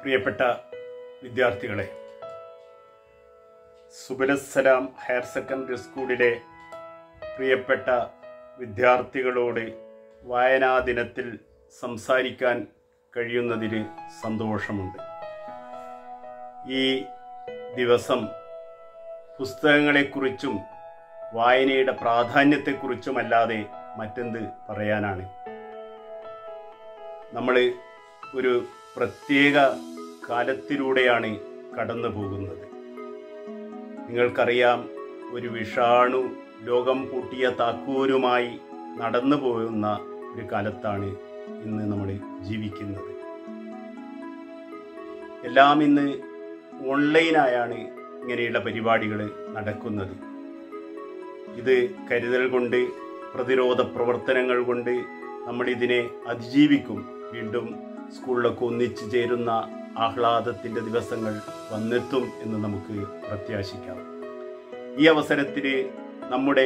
പ്രിയപ്പെട്ട വിദ്യാർത്ഥികളെ സുബലസലാം higher secondary സ്കൂളിലെ പ്രിയപ്പെട്ട വിദ്യാർത്ഥികളോട് വായനാ ദിനത്തിൽ സംസാരിക്കാൻ കഴിയുന്നതിൽ സന്തോഷമുണ്ട് ഈ ദിവസം പുസ്തകങ്ങളെക്കുറിച്ചും വായനയുടെ പ്രാധാന്യത്തെക്കുറിച്ചുമല്ലാതെ മറ്റെന്ത് പറയാനാണ് നമ്മൾ ഒരു പ്രത്യേക കാലത്തിലൂടെയാണ് കടന്നു പോകുന്നത് നിങ്ങൾക്കറിയാം ഒരു വിഷാണു ലോകം പൂട്ടിയ താക്കൂരുമായി നടന്നു പോകുന്ന ഒരു കാലത്താണ് ഇന്ന് നമ്മൾ ജീവിക്കുന്നത് എല്ലാം ഇന്ന് ഓൺലൈനായാണ് ഇങ്ങനെയുള്ള പരിപാടികൾ നടക്കുന്നത് ഇത് കരുതൽ കൊണ്ട് പ്രതിരോധ പ്രവർത്തനങ്ങൾ കൊണ്ട് നമ്മൾ ഇതിനെ അതിജീവിക്കും വീണ്ടും സ്കൂളിലൊക്കെ ഒന്നിച്ചു ചേരുന്ന ആഹ്ലാദത്തിൻ്റെ ദിവസങ്ങൾ വന്നെത്തും എന്ന് നമുക്ക് പ്രത്യാശിക്കാം ഈ അവസരത്തിൽ നമ്മുടെ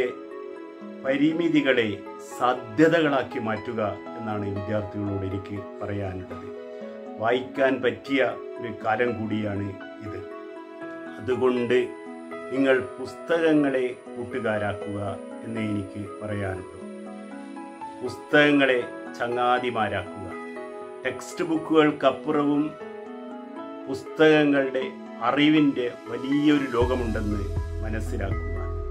പരിമിതികളെ സാധ്യതകളാക്കി മാറ്റുക എന്നാണ് വിദ്യാർത്ഥികളോട് എനിക്ക് പറയാനുള്ളത് വായിക്കാൻ പറ്റിയ ഒരു കാലം കൂടിയാണ് ഇത് അതുകൊണ്ട് നിങ്ങൾ പുസ്തകങ്ങളെ കൂട്ടുകാരാക്കുക എന്നേ എനിക്ക് പറയാനുള്ളൂ പുസ്തകങ്ങളെ ചങ്ങാതിമാരാക്കുക ടെക്സ്റ്റ് ബുക്കുകൾക്കപ്പുറവും പുസ്തകങ്ങളുടെ അറിവിൻ്റെ വലിയൊരു ലോകമുണ്ടെന്ന് മനസ്സിലാക്കുക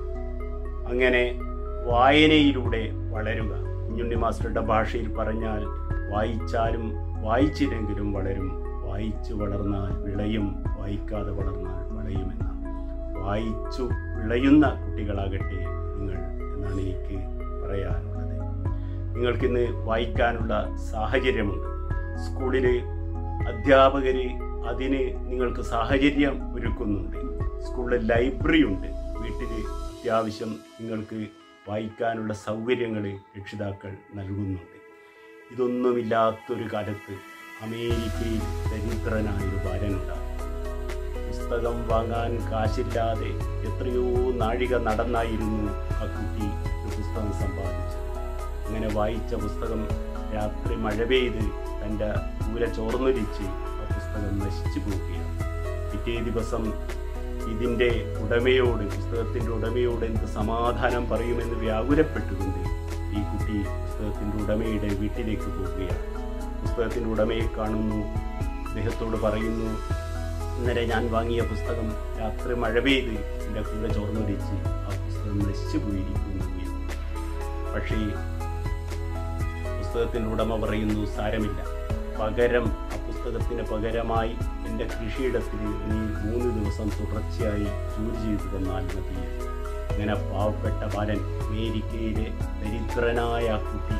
അങ്ങനെ വായനയിലൂടെ വളരുക കുഞ്ഞുണ്ണി മാസ്റ്ററുടെ ഭാഷയിൽ പറഞ്ഞാൽ വായിച്ചാലും വായിച്ചില്ലെങ്കിലും വളരും വായിച്ചു വളർന്നാൽ വിളയും വായിക്കാതെ വളർന്നാൽ വളയുമെന്ന വായിച്ചു വിളയുന്ന കുട്ടികളാകട്ടെ നിങ്ങൾ എന്നാണ് എനിക്ക് പറയാനുള്ളത് നിങ്ങൾക്കിന്ന് വായിക്കാനുള്ള സാഹചര്യമുണ്ട് സ്കൂളിൽ അധ്യാപകർ അതിന് നിങ്ങൾക്ക് സാഹചര്യം ഒരുക്കുന്നുണ്ട് സ്കൂളിൽ ലൈബ്രറി ഉണ്ട് വീട്ടിൽ അത്യാവശ്യം നിങ്ങൾക്ക് വായിക്കാനുള്ള സൗകര്യങ്ങൾ രക്ഷിതാക്കൾ നൽകുന്നുണ്ട് ഇതൊന്നുമില്ലാത്തൊരു കാലത്ത് അമേരിക്കയിൽ ദരിദ്രനായൊരു ബാലനുണ്ടാകും പുസ്തകം വാങ്ങാൻ കാശില്ലാതെ എത്രയോ നാഴിക നടന്നായിരുന്നു ആ കുട്ടി ഒരു പുസ്തകം സമ്പാദിച്ചത് അങ്ങനെ വായിച്ച പുസ്തകം രാത്രി മഴ പെയ്ത് തൻ്റെ ദൂരെ ചോർന്നൊലിച്ച് ആ പുസ്തകം നശിച്ചു പോവുകയാണ് പിറ്റേ ദിവസം ഇതിൻ്റെ ഉടമയോട് പുസ്തകത്തിൻ്റെ ഉടമയോട് എന്ത് സമാധാനം പറയുമെന്ന് വ്യാകുലപ്പെട്ടുകൊണ്ട് ഈ കുട്ടി പുസ്തകത്തിൻ്റെ ഉടമയുടെ വീട്ടിലേക്ക് പോവുകയാണ് പുസ്തകത്തിൻ്റെ ഉടമയെ കാണുന്നു അദ്ദേഹത്തോട് പറയുന്നു ഇന്നലെ ഞാൻ വാങ്ങിയ പുസ്തകം രാത്രി മഴ പെയ്ത് എൻ്റെ കൂടെ ചോർന്നൊലിച്ച് ആ പുസ്തകം നശിച്ചു പോയിരിക്കുന്നു എന്ന്. പക്ഷേ പുസ്തകത്തിൻ്റെ ഉടമ പറയുന്നു സാരമില്ല പകരം ആ പുസ്തകത്തിന് പകരമായി എൻ്റെ കൃഷിയിടത്തിൽ നീ മൂന്ന് ദിവസം തുടർച്ചയായി ജോലി ചെയ്തു തന്നാൽ മതി അങ്ങനെ പാവപ്പെട്ട ബാലൻ അമേരിക്കയിലെ ദരിദ്രനായ ആ കുട്ടി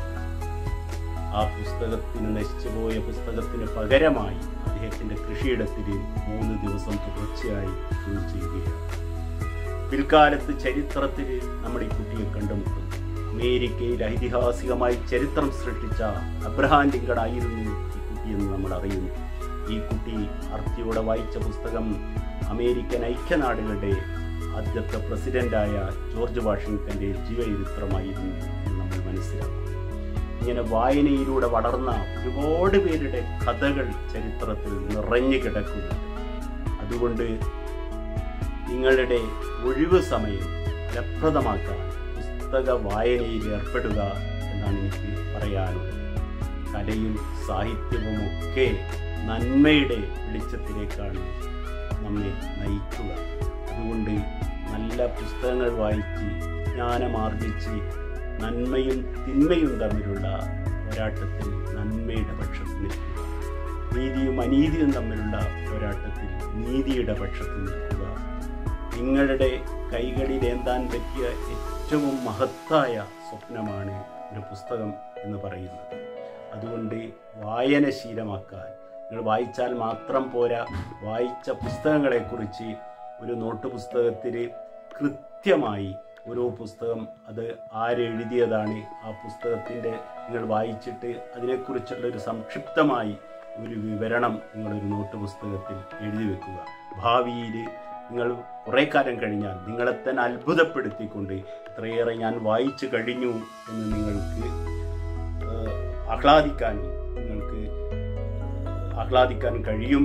ആ പുസ്തകത്തിന് നശിച്ചുപോയ പുസ്തകത്തിന് പകരമായി അദ്ദേഹത്തിൻ്റെ കൃഷിയിടത്തിൽ മൂന്ന് ദിവസം തുടർച്ചയായി ജോലി ചെയ്യുകയാണ് പിൽക്കാലത്ത് ചരിത്രത്തിൽ നമ്മുടെ ഈ കുട്ടിയെ കണ്ടുമുട്ടുന്നു അമേരിക്കയിൽ ഐതിഹാസികമായി ചരിത്രം സൃഷ്ടിച്ച അബ്രഹാം ലിങ്കൺ ആയിരുന്നു ഈ കുട്ടിയെന്ന് നമ്മൾ അറിയുന്നു ഈ കുട്ടി അർത്ഥിയോടെ വായിച്ച പുസ്തകം അമേരിക്കൻ ഐക്യനാടുകളുടെ ആദ്യത്തെ പ്രസിഡന്റായ ജോർജ് വാഷിങ്ടന്റെ ജീവചരിത്രമായിരുന്നു എന്ന് നമ്മൾ മനസ്സിലാക്കും ഇങ്ങനെ വായനയിലൂടെ വളർന്ന ഒരുപാട് പേരുടെ കഥകൾ ചരിത്രത്തിൽ നിറഞ്ഞു കിടക്കുന്നുണ്ട് അതുകൊണ്ട് നിങ്ങളുടെ ഒഴിവ് സമയം ഫലപ്രദമാക്കാൻ പുസ്തക വായനയിൽ ഏർപ്പെടുക എന്നാണ് എനിക്ക് പറയാനുള്ളത് കലയും സാഹിത്യവും ഒക്കെ നന്മയുടെ വെളിച്ചത്തിലേക്കാണ് നമ്മെ നയിക്കുക അതുകൊണ്ട് നല്ല പുസ്തകങ്ങൾ വായിച്ച് ജ്ഞാനമാർജിച്ച് നന്മയും തിന്മയും തമ്മിലുള്ള പോരാട്ടത്തിൽ നന്മയുടെ പക്ഷത്ത് നിൽക്കുക നീതിയും അനീതിയും തമ്മിലുള്ള പോരാട്ടത്തിൽ നീതിയുടെ പക്ഷത്ത് നിൽക്കുക നിങ്ങളുടെ കൈകളിൽ ഏന്താൻ പറ്റിയ ഏറ്റവും മഹത്തായ സ്വപ്നമാണ് ഒരു പുസ്തകം എന്ന് പറയുന്നത് അതുകൊണ്ട് വായന ശീലമാക്കാൻ നിങ്ങൾ വായിച്ചാൽ മാത്രം പോരാ വായിച്ച പുസ്തകങ്ങളെക്കുറിച്ച് ഒരു നോട്ട് പുസ്തകത്തിൽ കൃത്യമായി ഓരോ പുസ്തകം അത് ആരെഴുതിയതാണ് ആ പുസ്തകത്തിൻ്റെ നിങ്ങൾ വായിച്ചിട്ട് അതിനെക്കുറിച്ചുള്ള ഒരു സംക്ഷിപ്തമായി ഒരു വിവരണം നിങ്ങളൊരു നോട്ട് പുസ്തകത്തിൽ എഴുതി വെക്കുക ഭാവിയിൽ നിങ്ങൾ കുറേ കാലം കഴിഞ്ഞാൽ നിങ്ങളെ തന്നെ അത്ഭുതപ്പെടുത്തിക്കൊണ്ട് ഇത്രയേറെ ഞാൻ വായിച്ചു കഴിഞ്ഞു എന്ന് നിങ്ങൾക്ക് ഏഹ്, ആഹ്ലാദിക്കാനും നിങ്ങൾക്ക് ആഹ്ലാദിക്കാൻ കഴിയും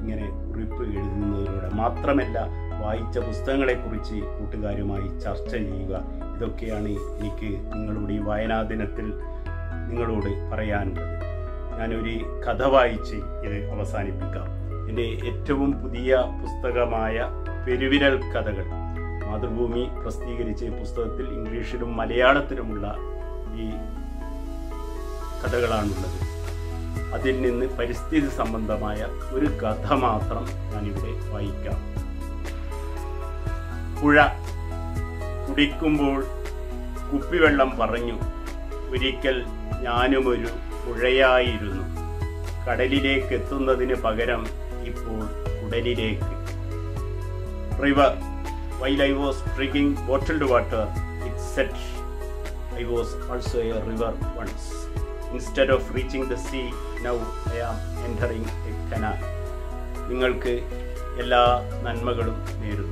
ഇങ്ങനെ കുറിപ്പ് എഴുതുന്നതിലൂടെ മാത്രമല്ല വായിച്ച പുസ്തകങ്ങളെക്കുറിച്ച് കൂട്ടുകാരുമായി ചർച്ച ചെയ്യുക ഇതൊക്കെയാണ് എനിക്ക് നിങ്ങളുടെ ഈ വായനാ ദിനത്തിൽ നിങ്ങളോട് പറയാനുള്ളത് ഞാനൊരു കഥ വായിച്ച് ഇത് അവസാനിപ്പിക്കാം എൻ്റെ ഏറ്റവും പുതിയ പുസ്തകമായ പെരുവിരൽ കഥകൾ മാതൃഭൂമി പ്രസിദ്ധീകരിച്ച ഈ പുസ്തകത്തിൽ ഇംഗ്ലീഷിലും മലയാളത്തിലുമുള്ള ഈ കഥകളാണുള്ളത് അതിൽ നിന്ന് പരിസ്ഥിതി സംബന്ധമായ ഒരു കഥ മാത്രം ഞാനിവിടെ വായിക്കാം പുഴ കുടിക്കുമ്പോൾ കുപ്പിവെള്ളം പറഞ്ഞു ഒരിക്കൽ ഞാനുമൊരു പുഴയായിരുന്നു കടലിലേക്ക് എത്തുന്നതിന് പകരം ഇപ്പോൾ കുടലിലേക്ക് river while I was drinking bottled water it said I was also a river once instead of reaching the sea now I am entering a canal നിങ്ങൾക്ക് എല്ലാ നന്മകളും നേരുന്നു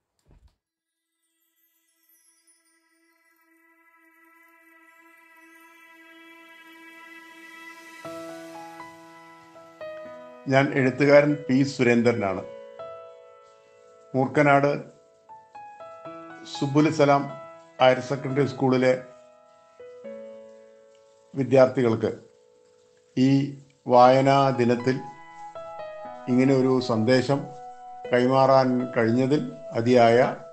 ഞാൻ എഴുത്തുകാരൻ പി സുരേന്ദ്രനാണ് മൂർക്കനാട് സുബുൽ സലാം ഹയർ സെക്കൻഡറി സ്കൂളിലെ വിദ്യാർത്ഥികൾക്ക് ഈ വായനാ ദിനത്തിൽ ഇങ്ങനെ ഒരു സന്ദേശം കൈമാറാൻ കഴിഞ്ഞതിൽ അതിയായ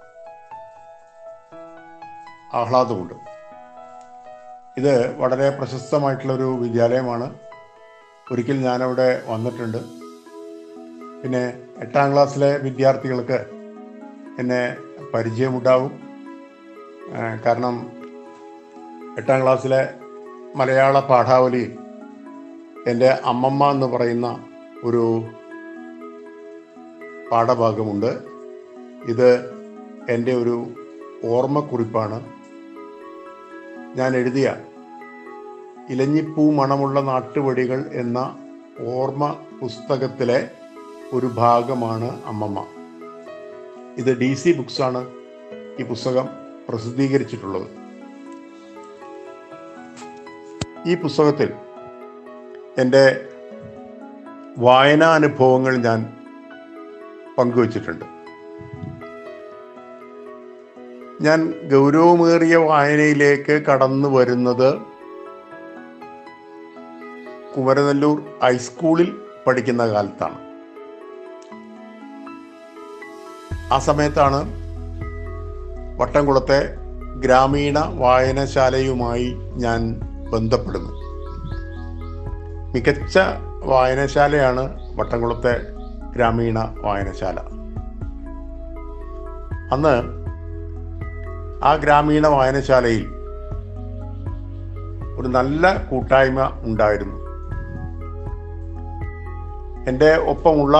ആഹ്ലാദമുണ്ട് ഇത് വളരെ പ്രശസ്തമായിട്ടുള്ളൊരു വിദ്യാലയമാണ് ഒരിക്കൽ ഞാനവിടെ വന്നിട്ടുണ്ട് പിന്നെ എട്ടാം ക്ലാസ്സിലെ വിദ്യാർത്ഥികൾക്ക് എന്നെ പരിചയമുണ്ടാവും ആ, കാരണം എട്ടാം ക്ലാസ്സിലെ മലയാള പാഠാവലിയിൽ എൻ്റെ അമ്മമ്മ എന്ന് പറയുന്ന ഒരു പാഠഭാഗമുണ്ട് ഇത് എൻ്റെ ഒരു ഓർമ്മക്കുറിപ്പാണ് ഞാൻ എഴുതിയ ഇലഞ്ഞിപ്പൂ മണമുള്ള നാട്ടുവടികൾ എന്ന ഓർമ്മ പുസ്തകത്തിലെ ഒരു ഭാഗമാണ് അമ്മമ്മ ഇത് ഡി സി ബുക്സാണ് ഈ പുസ്തകം പ്രസിദ്ധീകരിച്ചിട്ടുള്ളത് ഈ പുസ്തകത്തിൽ എൻ്റെ വായനാനുഭവങ്ങൾ ഞാൻ പങ്കുവച്ചിട്ടുണ്ട് ഞാൻ ഗൗരവമേറിയ വായനയിലേക്ക് കടന്നു വരുന്നത് കുമരനെല്ലൂർ ഹൈസ്കൂളിൽ പഠിക്കുന്ന കാലത്താണ് ആ സമയത്താണ് വട്ടംകുളത്തെ ഗ്രാമീണ വായനശാലയുമായി ഞാൻ ബന്ധപ്പെടുന്നത് മികച്ച വായനശാലയാണ് വട്ടംകുളത്തെ ഗ്രാമീണ വായനശാല അന്ന് ആ ഗ്രാമീണ വായനശാലയിൽ ഒരു നല്ല കൂട്ടായ്മ ഉണ്ടായിരുന്നു എൻ്റെ ഒപ്പമുള്ള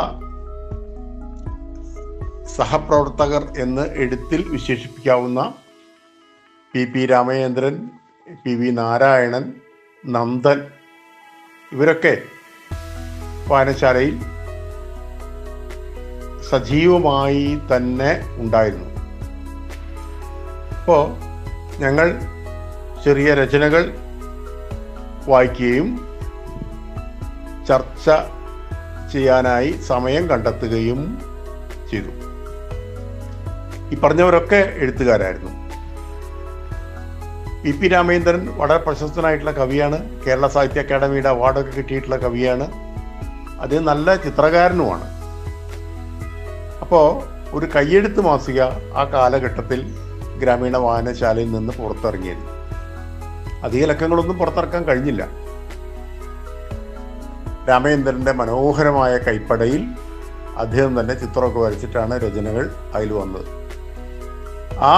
സഹപ്രവർത്തകർ എന്ന് എഴുത്തിൽ വിശേഷിപ്പിക്കാവുന്ന P P Ramachandran P V Narayanan Nandan ഇവരൊക്കെ വായനശാലയിൽ സജീവമായി തന്നെ ഉണ്ടായിരുന്നു അപ്പോൾ ഞങ്ങൾ ചെറിയ രചനകൾ വായിക്കുകയും ചർച്ച ചെയ്യാനായി സമയം കണ്ടെത്തുകയും ചെയ്തു ഈ പറഞ്ഞവരൊക്കെ എഴുത്തുകാരായിരുന്നു പി പി രാമേന്ദ്രൻ വളരെ പ്രശസ്തനായിട്ടുള്ള കവിയാണ് കേരള സാഹിത്യ അക്കാദമിയുടെ അവാർഡൊക്കെ കിട്ടിയിട്ടുള്ള കവിയാണ് അത് നല്ല ചിത്രകാരനുമാണ് അപ്പോൾ ഒരു കയ്യെഴുത്ത് മാസിക ആ കാലഘട്ടത്തിൽ ഗ്രാമീണ വായനശാലയിൽ നിന്ന് പുറത്തിറങ്ങിയിരുന്നു അധിക ലക്കങ്ങളൊന്നും പുറത്തിറക്കാൻ കഴിഞ്ഞില്ല രാമചന്ദ്രന്റെ മനോഹരമായ കൈപ്പടയിൽ അദ്ദേഹം തന്നെ ചിത്രമൊക്കെ വരച്ചിട്ടാണ് രചനകൾ അതിൽ വന്നത് ആ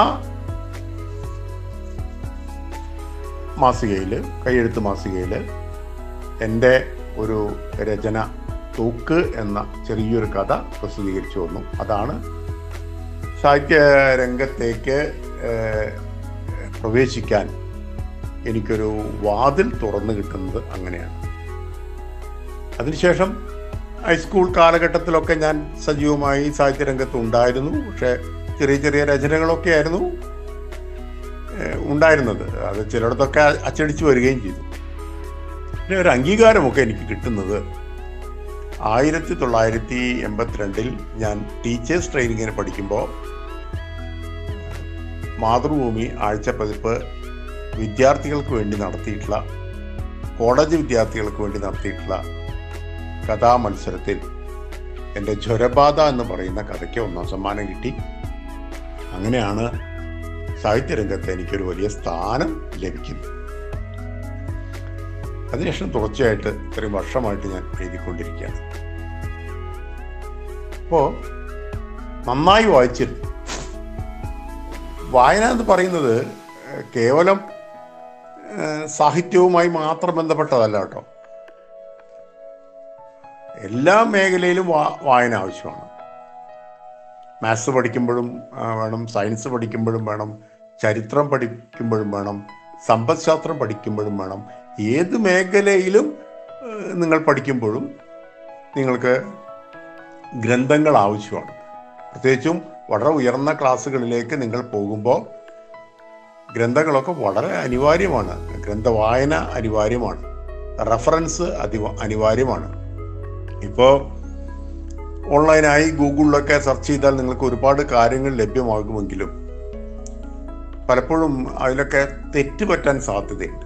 മാസികയിൽ കൈയെഴുത്ത് മാസികയിൽ എൻ്റെ ഒരു രചന തൂക്ക് എന്ന ചെറിയൊരു കഥ പ്രസിദ്ധീകരിച്ചു വന്നു അതാണ് സാഹിത്യ രംഗത്തേക്ക് ഏഹ്, പ്രവേശിക്കാൻ എനിക്കൊരു വാതിൽ തുറന്നു കിട്ടുന്നത് അങ്ങനെയാണ് അതിനുശേഷം ഹൈസ്കൂൾ കാലഘട്ടത്തിലൊക്കെ ഞാൻ സജീവമായി സാഹിത്യരംഗത്ത് ഉണ്ടായിരുന്നു പക്ഷേ ചെറിയ ചെറിയ രചനകളൊക്കെ ആയിരുന്നു ഏഹ്, ഉണ്ടായിരുന്നത് അത് ചിലയിടത്തൊക്കെ അച്ചടിച്ചു വരികയും ചെയ്തു പിന്നെ ഒരു അംഗീകാരമൊക്കെ എനിക്ക് കിട്ടുന്നത് ആയിരത്തി തൊള്ളായിരത്തി എൺപത്തിരണ്ടിൽ ഞാൻ ടീച്ചേഴ്സ് ട്രെയിനിങ്ങിന് പഠിക്കുമ്പോൾ മാതൃഭൂമി ആഴ്ചപ്പതിപ്പ് വിദ്യാർത്ഥികൾക്ക് വേണ്ടി നടത്തിയിട്ടുള്ള കോളേജ് വിദ്യാർത്ഥികൾക്ക് വേണ്ടി നടത്തിയിട്ടുള്ള കഥാമത്സരത്തിൽ എൻ്റെ ജ്വരബാധ എന്ന് പറയുന്ന കഥയ്ക്ക് ഒന്നാം സമ്മാനം കിട്ടി അങ്ങനെയാണ് സാഹിത്യരംഗത്ത് എനിക്കൊരു വലിയ സ്ഥാനം ലഭിക്കുന്നത് അതിനുശേഷം തുടർച്ചയായിട്ട് ഇത്രയും വർഷമായിട്ട് ഞാൻ എഴുതിക്കൊണ്ടിരിക്കുകയാണ് അപ്പോൾ നന്നായി വായിച്ചിരുന്നു വായന എന്ന് പറയുന്നത് ഏഹ്, കേവലം ഏഹ്, സാഹിത്യവുമായി മാത്രം ബന്ധപ്പെട്ടതല്ല കേട്ടോ എല്ലാ മേഖലയിലും വാ- വായന ആവശ്യമാണ് മാത്സ് പഠിക്കുമ്പോഴും ആ, വേണം സയൻസ് പഠിക്കുമ്പോഴും വേണം ചരിത്രം പഠിക്കുമ്പോഴും വേണം സമ്പദ്ശാസ്ത്രം പഠിക്കുമ്പോഴും വേണം ഏത് മേഖലയിലും ഏഹ്, നിങ്ങൾ പഠിക്കുമ്പോഴും നിങ്ങൾക്ക് ഗ്രന്ഥങ്ങൾ ആവശ്യമാണ് പ്രത്യേകിച്ചും വളരെ ഉയർന്ന ക്ലാസ്സുകളിലേക്ക് നിങ്ങൾ പോകുമ്പോൾ ഗ്രന്ഥങ്ങളൊക്കെ വളരെ അനിവാര്യമാണ് ഗ്രന്ഥവായന അനിവാര്യമാണ് റെഫറൻസ് അതി അനിവാര്യമാണ് ഇപ്പോൾ ഓൺലൈനായി ഗൂഗിളിലൊക്കെ സെർച്ച് ചെയ്താൽ നിങ്ങൾക്ക് ഒരുപാട് കാര്യങ്ങൾ ലഭ്യമാകുമെങ്കിലും പലപ്പോഴും അതിലൊക്കെ തെറ്റ് പറ്റാൻ സാധ്യതയുണ്ട്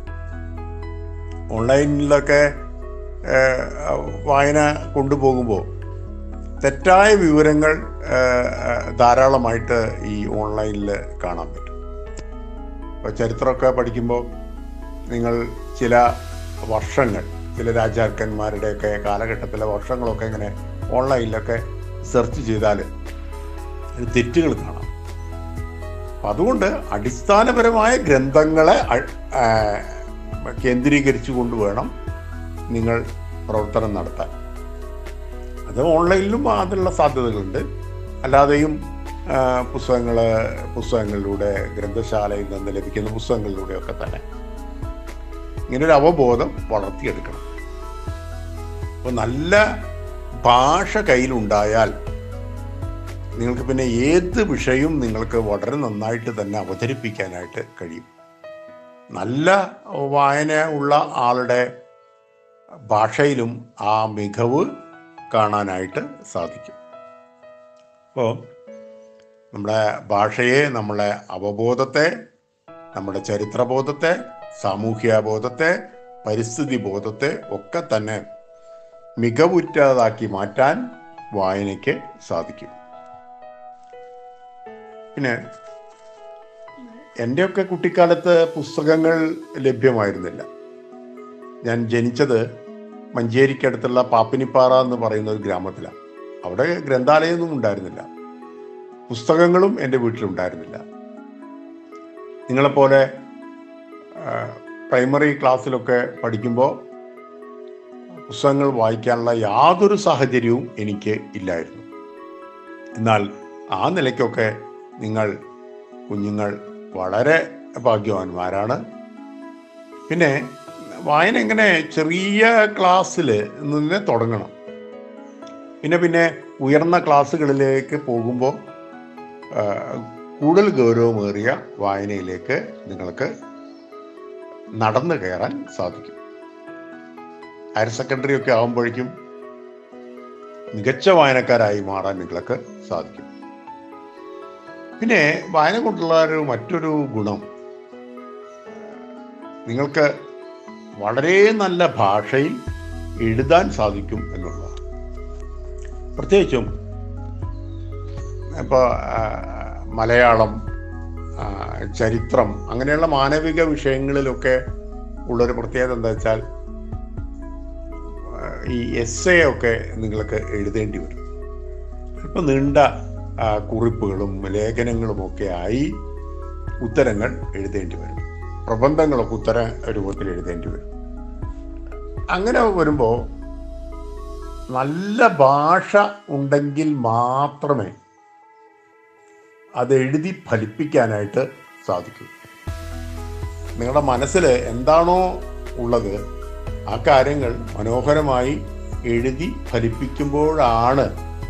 ഓൺലൈനിലൊക്കെ ഏഹ്, വായന കൊണ്ടുപോകുമ്പോൾ തെറ്റായ വിവരങ്ങൾ ഏഹ്, ഏഹ്, ധാരാളമായിട്ട് ഈ ഓൺലൈനിൽ കാണാൻ പറ്റും ഇപ്പോൾ ചരിത്രമൊക്കെ പഠിക്കുമ്പോൾ നിങ്ങൾ ചില വർഷങ്ങൾ ചില രാജാക്കന്മാരുടെയൊക്കെ കാലഘട്ടത്തിലെ വർഷങ്ങളൊക്കെ ഇങ്ങനെ ഓൺലൈനിലൊക്കെ സെർച്ച് ചെയ്താൽ അതിൽ തെറ്റുകൾ കാണാം അപ്പം അതുകൊണ്ട് അടിസ്ഥാനപരമായ ഗ്രന്ഥങ്ങളെ അ- ആ, കേന്ദ്രീകരിച്ചുകൊണ്ട് വേണം നിങ്ങൾ പ്രവർത്തനം നടത്താൻ അത് ഓൺലൈനിലും അതിനുള്ള സാധ്യതകളുണ്ട് അല്ലാതെയും പുസ്തകങ്ങൾ പുസ്തകങ്ങളിലൂടെ ഗ്രന്ഥശാലയിൽ നിന്ന് ലഭിക്കുന്ന പുസ്തകങ്ങളിലൂടെയൊക്കെ തന്നെ ഇങ്ങനൊരു അവബോധം വളർത്തിയെടുക്കണം അപ്പോൾ നല്ല ഭാഷ കയ്യിലുണ്ടായാൽ നിങ്ങൾക്ക് പിന്നെ ഏത് വിഷയവും നിങ്ങൾക്ക് വളരെ നന്നായിട്ട് തന്നെ അവതരിപ്പിക്കാനായിട്ട് കഴിയും നല്ല വായന ഉള്ള ആളുടെ ഭാഷയിലും ആ മികവ് കാണാനായിട്ട് സാധിക്കും അപ്പോൾ നമ്മുടെ ഭാഷയെ നമ്മളെ അവബോധത്തെ നമ്മുടെ ചരിത്രബോധത്തെ സാമൂഹ്യ ബോധത്തെ പരിസ്ഥിതി ബോധത്തെ ഒക്കെ തന്നെ മികവുറ്റതാക്കി മാറ്റാൻ വായനയ്ക്ക് സാധിക്കും പിന്നെ എൻ്റെയൊക്കെ കുട്ടിക്കാലത്ത് പുസ്തകങ്ങൾ ലഭ്യമായിരുന്നില്ല ഞാൻ ജനിച്ചത് മഞ്ചേരിക്കടുത്തുള്ള പാപ്പിനിപ്പാറ എന്ന് പറയുന്ന ഒരു ഗ്രാമത്തിലാണ് അവിടെ ഗ്രന്ഥാലയമൊന്നും ഉണ്ടായിരുന്നില്ല പുസ്തകങ്ങളും എൻ്റെ വീട്ടിലുണ്ടായിരുന്നില്ല നിങ്ങളെപ്പോലെ ആ, പ്രൈമറി ക്ലാസ്സിലൊക്കെ പഠിക്കുമ്പോൾ പുസ്തകങ്ങൾ വായിക്കാനുള്ള യാതൊരു സാഹചര്യവും എനിക്ക് ഇല്ലായിരുന്നു എന്നാൽ ആ നിലയ്ക്കൊക്കെ നിങ്ങൾ കുഞ്ഞുങ്ങൾ വളരെ ഭാഗ്യവാന്മാരാണ് പിന്നെ വായന എങ്ങനെ ചെറിയ ക്ലാസ്സിൽ നിന്ന് തുടങ്ങണം പിന്നെ പിന്നെ ഉയർന്ന ക്ലാസ്സുകളിലേക്ക് പോകുമ്പോൾ ആ, കൂടുതൽ ഗൗരവമേറിയ വായനയിലേക്ക് നിങ്ങൾക്ക് നടന്നു കയറാൻ സാധിക്കും ഹയർ സെക്കൻഡറി ഒക്കെ ആകുമ്പോഴേക്കും മികച്ച വായനക്കാരായി മാറാൻ നിങ്ങൾക്ക് സാധിക്കും പിന്നെ വായന കൊണ്ടുള്ള ഒരു മറ്റൊരു ഗുണം നിങ്ങൾക്ക് വളരെ നല്ല ഭാഷയിൽ എഴുതാൻ സാധിക്കും എന്നുള്ളതാണ് പ്രത്യേകിച്ചും ഇപ്പോൾ മലയാളം ആ, ചരിത്രം അങ്ങനെയുള്ള മാനവിക വിഷയങ്ങളിലൊക്കെ ഉള്ളൊരു പ്രത്യേകത എന്താ വെച്ചാൽ ആ, ഈ എസ് എ ഒക്കെ നിങ്ങൾക്ക് എഴുതേണ്ടി വരും ഇപ്പം നീണ്ട ആ, കുറിപ്പുകളും ലേഖനങ്ങളും ഒക്കെ ആയി ഉത്തരങ്ങൾ എഴുതേണ്ടി വരും പ്രബന്ധങ്ങളൊക്കെ ഉത്തര രൂപത്തിൽ എഴുതേണ്ടി വരും അങ്ങനെ വരുമ്പോൾ നല്ല ഭാഷ ഉണ്ടെങ്കിൽ മാത്രമേ അത് എഴുതി ഫലിപ്പിക്കാനായിട്ട് സാധിക്കൂ നിങ്ങളുടെ മനസ്സിൽ എന്താണോ ഉള്ളത് ആ കാര്യങ്ങൾ മനോഹരമായി എഴുതി ഫലിപ്പിക്കുമ്പോഴാണ്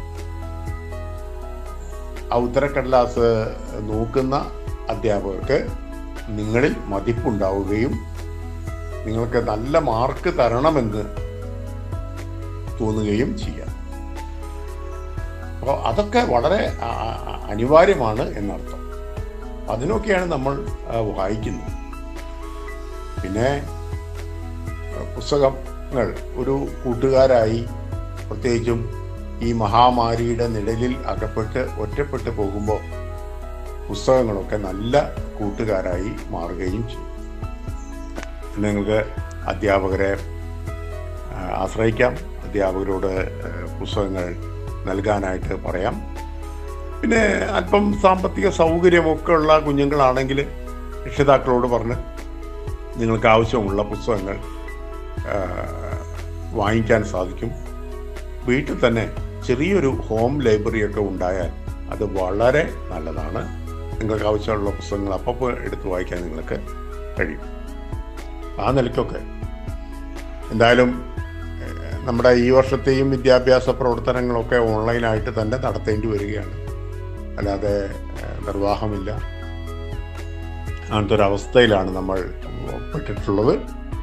ആ ഉത്തരക്കടലാസ് നോക്കുന്ന അധ്യാപകർക്ക് നിങ്ങളിൽ മതിപ്പുണ്ടാവുകയും നിങ്ങൾക്ക് നല്ല മാർക്ക് തരണമെന്ന് തോന്നുകയും ചെയ്യാം അപ്പോൾ അതൊക്കെ വളരെ ആ- ആ- അനിവാര്യമാണ് എന്നർത്ഥം അതിനൊക്കെയാണ് നമ്മൾ ആ, വായിക്കുന്നത് പിന്നെ ആ, പുസ്തകങ്ങൾ ഒരു കൂട്ടുകാരായി പ്രത്യേകിച്ചും ഈ മഹാമാരിയുടെ നിഴലിൽ അകപ്പെട്ട് ഒറ്റപ്പെട്ട് പോകുമ്പോൾ പുസ്തകങ്ങളൊക്കെ നല്ല കൂട്ടുകാരായി മാറുകയും ചെയ്യും പിന്നെ നിങ്ങൾക്ക് അധ്യാപകരെ ആ, ആശ്രയിക്കാം അധ്യാപകരോട് ആ, പുസ്തകങ്ങൾ നൽകാനായിട്ട് പറയാം പിന്നെ അല്പം സാമ്പത്തിക സൗകര്യമൊക്കെ ഉള്ള കുഞ്ഞുങ്ങളാണെങ്കിൽ രക്ഷിതാക്കളോട് പറഞ്ഞ് നിങ്ങൾക്ക് ആവശ്യമുള്ള പുസ്തകങ്ങൾ ആ, വാങ്ങിക്കാൻ സാധിക്കും വീട്ടിൽ തന്നെ ചെറിയൊരു ഹോം ലൈബ്രറിയൊക്കെ ഉണ്ടായാൽ അത് വളരെ നല്ലതാണ് നിങ്ങൾക്ക് ആവശ്യമുള്ള പുസ്തകങ്ങൾ അപ്പോൾ എടുത്ത് വായിക്കാൻ നിങ്ങൾക്ക് കഴിയും ആ നിലയ്ക്കൊക്കെ എന്തായാലും ഏഹ്, നമ്മുടെ ഈ വർഷത്തെയും വിദ്യാഭ്യാസ പ്രവർത്തനങ്ങളൊക്കെ ഓൺലൈനായിട്ട് തന്നെ നടത്തേണ്ടി വരികയാണ് അല്ലാതെ ഏഹ്, നിർവാഹമില്ല അങ്ങനത്തെ ഒരു അവസ്ഥയിലാണ് നമ്മൾ പെട്ടിട്ടുള്ളത്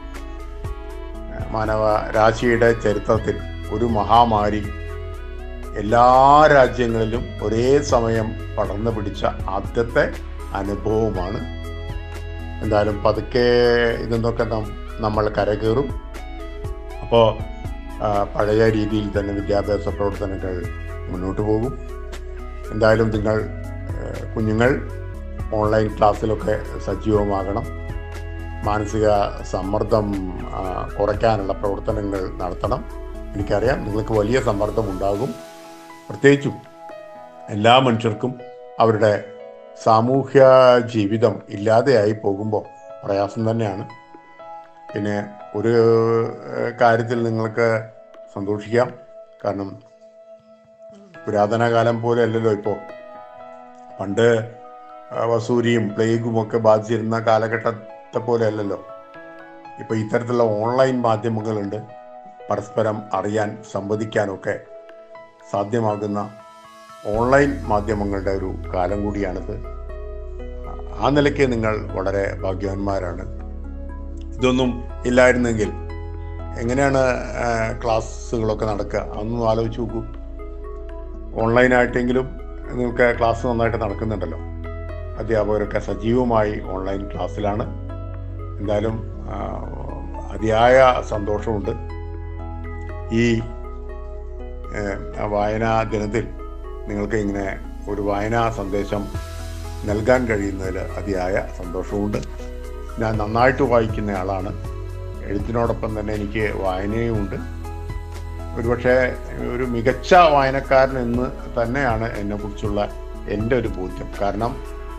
മാനവ രാശിയുടെ ചരിത്രത്തിൽ ഒരു മഹാമാരി എല്ലാ രാജ്യങ്ങളിലും ഒരേ സമയം പടർന്നു പിടിച്ച ആദ്യത്തെ അനുഭവമാണ് എന്തായാലും പതുക്കെ ഇതെന്നൊക്കെ നം നമ്മൾ കരകയറും അപ്പോൾ പഴയ രീതിയിൽ തന്നെ വിദ്യാഭ്യാസ പ്രവർത്തനങ്ങൾ മുന്നോട്ട് പോകും എന്തായാലും നിങ്ങൾ ആ, കുഞ്ഞുങ്ങൾ ഓൺലൈൻ ക്ലാസ്സിലൊക്കെ സജീവമാകണം മാനസിക സമ്മർദ്ദം ആ, കുറയ്ക്കാനുള്ള പ്രവർത്തനങ്ങൾ നടത്തണം എനിക്കറിയാം നിങ്ങൾക്ക് വലിയ സമ്മർദ്ദം ഉണ്ടാകും പ്രത്യേകിച്ചും എല്ലാ മനുഷ്യർക്കും അവരുടെ സാമൂഹ്യ ജീവിതം ഇല്ലാതെയായി പോകുമ്പോൾ പ്രയാസം തന്നെയാണ് പിന്നെ ഒരു ഏഹ്, കാര്യത്തിൽ നിങ്ങൾക്ക് സന്തോഷിക്കാം കാരണം പുരാതന കാലം പോലെ അല്ലല്ലോ ഇപ്പോൾ പണ്ട് ആ, വസൂരിയും പ്ലേഗും ഒക്കെ ബാധിച്ചിരുന്ന കാലഘട്ടത്തെ പോലെ അല്ലല്ലോ ഇപ്പോൾ ഇത്തരത്തിലുള്ള ഓൺലൈൻ മാധ്യമങ്ങളുണ്ട് പരസ്പരം അറിയാൻ സംവദിക്കാനൊക്കെ സാധ്യമാകുന്ന ഓൺലൈൻ മാധ്യമങ്ങളുടെ ഒരു കാലം കൂടിയാണിത് ആ നിലയ്ക്ക് നിങ്ങൾ വളരെ ഭാഗ്യവാന്മാരാണ് ഇതൊന്നും ഇല്ലായിരുന്നെങ്കിൽ എങ്ങനെയാണ് ആ, ക്ലാസ്സുകളൊക്കെ നടക്കുക അതൊന്നും ആലോചിച്ച് നോക്കൂ ഓൺലൈനായിട്ടെങ്കിലും നിങ്ങൾക്ക് ക്ലാസ് നന്നായിട്ട് നടക്കുന്നുണ്ടല്ലോ അധ്യാപകരൊക്കെ സജീവമായി ഓൺലൈൻ ക്ലാസ്സിലാണ് എന്തായാലും ആ, അതിയായ സന്തോഷമുണ്ട് ഈ ഏഹ്, ആ വായനാ ദിനത്തിൽ നിങ്ങൾക്ക് ഇങ്ങനെ ഒരു വായനാ സന്ദേശം നൽകാൻ കഴിയുന്നതിൽ അതിയായ സന്തോഷമുണ്ട് ഞാൻ നന്നായിട്ട് വായിക്കുന്ന ആളാണ് എഴുത്തിനോടൊപ്പം തന്നെ എനിക്ക് വായനയുമുണ്ട് ഒരുപക്ഷെ ഒരു മികച്ച വായനക്കാരൻ എന്ന് തന്നെയാണ് എന്നെക്കുറിച്ചുള്ള എൻ്റെ ഒരു ബോധ്യം കാരണം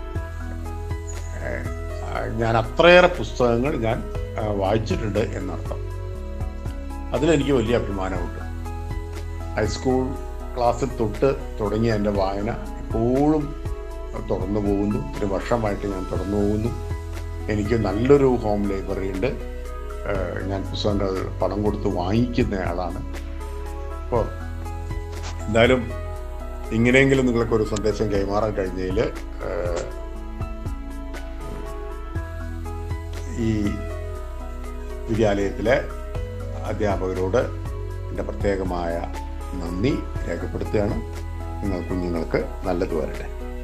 ഏഹ്, ഞാൻ അത്രയേറെ പുസ്തകങ്ങൾ ഞാൻ ആ, വായിച്ചിട്ടുണ്ട് എന്നർത്ഥം അതിലെനിക്ക് വലിയ അഭിമാനമുണ്ട് ഹൈസ്കൂൾ ക്ലാസ്സിൽ തൊട്ട് തുടങ്ങിയ എൻ്റെ വായന ഇപ്പോഴും തുറന്നു പോകുന്നു ഒരു വർഷമായിട്ട് ഞാൻ തുറന്നു പോകുന്നു എനിക്ക് നല്ലൊരു ഹോം ലൈബ്രറി ഉണ്ട് ഏഹ് ഞാൻ പുസ്തകങ്ങൾ പണം കൊടുത്ത് വാങ്ങിക്കുന്ന ആളാണ് അപ്പോൾ എന്തായാലും ഇങ്ങനെയെങ്കിലും നിങ്ങൾക്കൊരു സന്ദേശം കൈമാറാൻ കഴിഞ്ഞതിൽ ഏഹ്, ഈ വിദ്യാലയത്തിലെ അധ്യാപകരോട് എൻ്റെ പ്രത്യേകമായ നന്ദി രേഖപ്പെടുത്തുകയാണ് നിങ്ങൾ കുഞ്ഞുങ്ങൾക്ക് നല്ലത് വരട്ടെ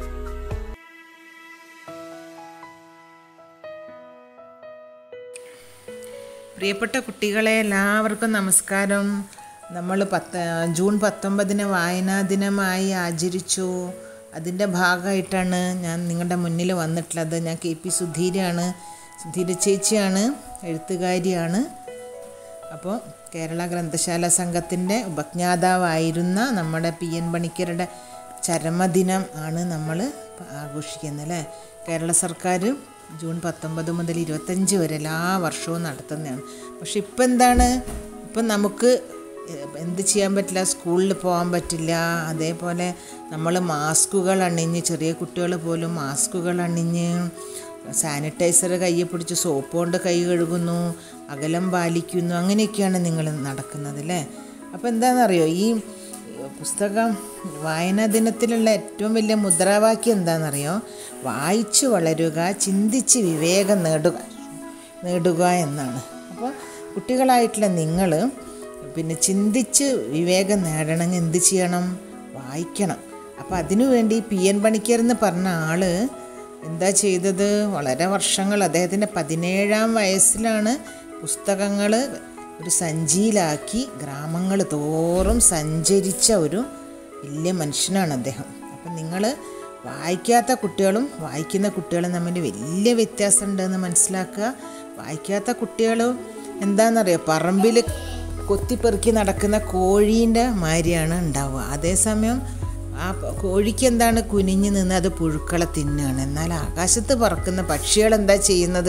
പ്രിയപ്പെട്ട കുട്ടികളെ എല്ലാവർക്കും നമസ്കാരം നമ്മൾ പത്ത് ജൂൺ പത്തൊമ്പതിന് വായനാ ദിനമായി ആചരിച്ചു അതിൻ്റെ ഭാഗമായിട്ടാണ് ഞാൻ നിങ്ങളുടെ മുന്നിൽ വന്നിട്ടുള്ളത് ഞാൻ കെ പി സുധീരാണ് സുധീര ചേച്ചിയാണ് എഴുത്തുകാരിയാണ് അപ്പോൾ കേരള ഗ്രന്ഥശാല സംഘത്തിൻ്റെ ഉപജ്ഞാതാവായിരുന്ന നമ്മുടെ പി എൻ പണിക്കരുടെ ചരമദിനം ആണ് നമ്മൾ ആഘോഷിക്കുന്നത് അല്ലേ കേരള സർക്കാർ ജൂൺ പത്തൊമ്പത് മുതൽ ഇരുപത്തഞ്ച് വരെ എല്ലാ വർഷവും നടത്തുന്നതാണ് പക്ഷെ ഇപ്പം എന്താണ് ഇപ്പം നമുക്ക് എന്ത് ചെയ്യാൻ പറ്റില്ല സ്കൂളിൽ പോകാൻ പറ്റില്ല അതേപോലെ നമ്മൾ മാസ്കുകൾ അണിഞ്ഞ് ചെറിയ കുട്ടികൾ പോലും മാസ്കുകൾ അണിഞ്ഞ് സാനിറ്റൈസർ കയ്യിൽ പിടിച്ച് സോപ്പ് കൊണ്ട് കൈ കഴുകുന്നു അകലം പാലിക്കുന്നു അങ്ങനെയൊക്കെയാണ് നിങ്ങൾ നടക്കുന്നത് അല്ലേ അപ്പോൾ എന്താണെന്നറിയോ ഈ പുസ്തകം വായനാ ദിനത്തിലുള്ള ഏറ്റവും വലിയ മുദ്രാവാക്യം എന്താണെന്നറിയോ വായിച്ചു വളരുക ചിന്തിച്ച് വിവേകം നേടുക നേടുക എന്നാണ് അപ്പോൾ കുട്ടികളായിട്ടുള്ള നിങ്ങൾ പിന്നെ ചിന്തിച്ച് വിവേകം നേടണമെങ്കിൽ എന്ത് ചെയ്യണം വായിക്കണം അപ്പോൾ അതിനുവേണ്ടി പി എൻ പണിക്കർ എന്ന് പറഞ്ഞ ആള് എന്താ ചെയ്തത് വളരെ വർഷങ്ങൾ അദ്ദേഹത്തിൻ്റെ പതിനേഴാം വയസ്സിലാണ് പുസ്തകങ്ങൾ ഒരു സഞ്ചിയിലാക്കി ഗ്രാമങ്ങൾ തോറും സഞ്ചരിച്ച ഒരു വലിയ മനുഷ്യനാണ് അദ്ദേഹം അപ്പം നിങ്ങൾ വായിക്കാത്ത കുട്ടികളും വായിക്കുന്ന കുട്ടികളും തമ്മിൽ വലിയ വ്യത്യാസമുണ്ടെന്ന് മനസ്സിലാക്കുക വായിക്കാത്ത കുട്ടികളും എന്താണെന്നറിയോ പറമ്പിൽ കൊത്തിപ്പെറുക്കി നടക്കുന്ന കോഴീൻ്റെ മാതിരിയാണ് ഉണ്ടാവുക അതേസമയം ആ പ- കോഴിക്ക് എന്താണ് കുനിഞ്ഞ് നിന്ന് അത് പുഴുക്കളെ തിന്നുകയാണ് എന്നാൽ ആകാശത്ത് പറക്കുന്ന പക്ഷികൾ എന്താ ചെയ്യുന്നത്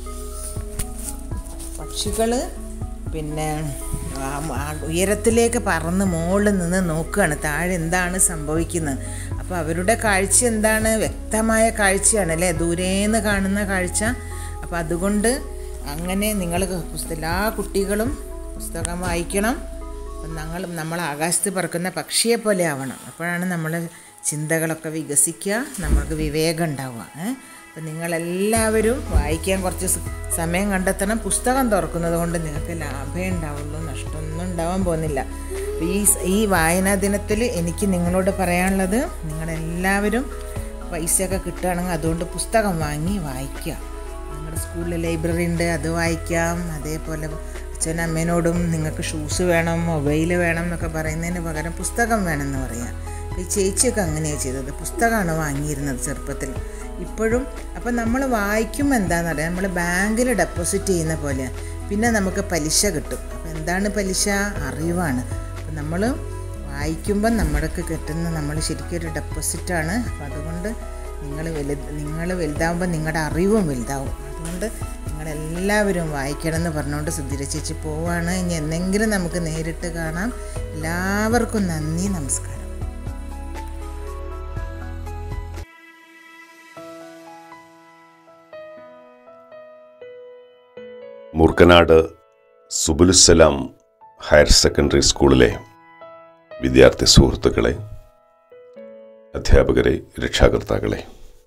പക്ഷികൾ പിന്നെ ആ ആ ഉയരത്തിലേക്ക് പറന്ന് മുകളിൽ നിന്ന് നോക്കുകയാണ് താഴെ എന്താണ് സംഭവിക്കുന്നത് അപ്പോൾ അവരുടെ കാഴ്ച എന്താണ് വ്യക്തമായ കാഴ്ചയാണ് അല്ലേ ദൂരേന്ന് കാണുന്ന കാഴ്ച അപ്പോൾ അതുകൊണ്ട് അങ്ങനെ നിങ്ങൾ പുസ്തക എല്ലാ കുട്ടികളും പുസ്തകം വായിക്കണം അപ്പം ഞങ്ങൾ നമ്മൾ ആകാശത്ത് പറക്കുന്ന പക്ഷിയെ പോലെ ആവണം അപ്പോഴാണ് നമ്മൾ ചിന്തകളൊക്കെ വികസിക്കുക നമ്മൾക്ക് വിവേകം ഉണ്ടാവുക ഏഹ് അപ്പം നിങ്ങളെല്ലാവരും വായിക്കാൻ കുറച്ച് സ- സമയം കണ്ടെത്തണം പുസ്തകം തുറക്കുന്നത് കൊണ്ട് നിങ്ങൾക്ക് ലാഭമേ ഉണ്ടാവുള്ളൂ നഷ്ടമൊന്നും ഉണ്ടാവാൻ പോകുന്നില്ല അപ്പോൾ ഈ സ്- ഈ വായനാ ദിനത്തിൽ എനിക്ക് നിങ്ങളോട് പറയാനുള്ളത് നിങ്ങളെല്ലാവരും പൈസയൊക്കെ കിട്ടുകയാണെങ്കിൽ അതുകൊണ്ട് പുസ്തകം വാങ്ങി വായിക്കുക നിങ്ങളുടെ സ്കൂളിൽ ലൈബ്രറി ഉണ്ട് അത് വായിക്കാം അതേപോലെ അച്ഛനും അമ്മേനോടും നിങ്ങൾക്ക് ഷൂസ് വേണം മൊബൈൽ വേണം എന്നൊക്കെ പറയുന്നതിന് പകരം പുസ്തകം വേണമെന്ന് പറയാം അപ്പോൾ ഈ ചേച്ചിയൊക്കെ അങ്ങനെയാണ് ചെയ്തത് പുസ്തകമാണ് വാങ്ങിയിരുന്നത് ചെറുപ്പത്തിൽ ഇപ്പോഴും അപ്പം നമ്മൾ വായിക്കുമ്പോൾ എന്താണെന്നറിയാം നമ്മൾ ബാങ്കിൽ ഡെപ്പോസിറ്റ് ചെയ്യുന്ന പോലെ പിന്നെ നമുക്ക് പലിശ കിട്ടും അപ്പോൾ എന്താണ് പലിശ അറിവാണ് അപ്പം നമ്മൾ വായിക്കുമ്പം നമ്മൾക്ക് കിട്ടുന്ന നമ്മൾ ശരിക്കും ഒരു ഡെപ്പോസിറ്റാണ് അപ്പം അതുകൊണ്ട് നിങ്ങൾ വലുത് നിങ്ങൾ വലുതാവുമ്പോൾ നിങ്ങളുടെ അറിവും വലുതാവും അതുകൊണ്ട് നിങ്ങളെല്ലാവരും വായിക്കണം എന്ന് പറഞ്ഞുകൊണ്ട് സുധീര ചേച്ചി പോവാണ് ഇനി എന്തെങ്കിലും നമുക്ക് നേരിട്ട് കാണാം എല്ലാവർക്കും നന്ദി നമസ്കാരം മൂർക്കനാട് സുബുലുസലാം ഹയർ സെക്കൻഡറി സ്കൂളിലെ വിദ്യാർത്ഥി സുഹൃത്തുക്കളെ അധ്യാപകരെ രക്ഷാകർത്താക്കളെ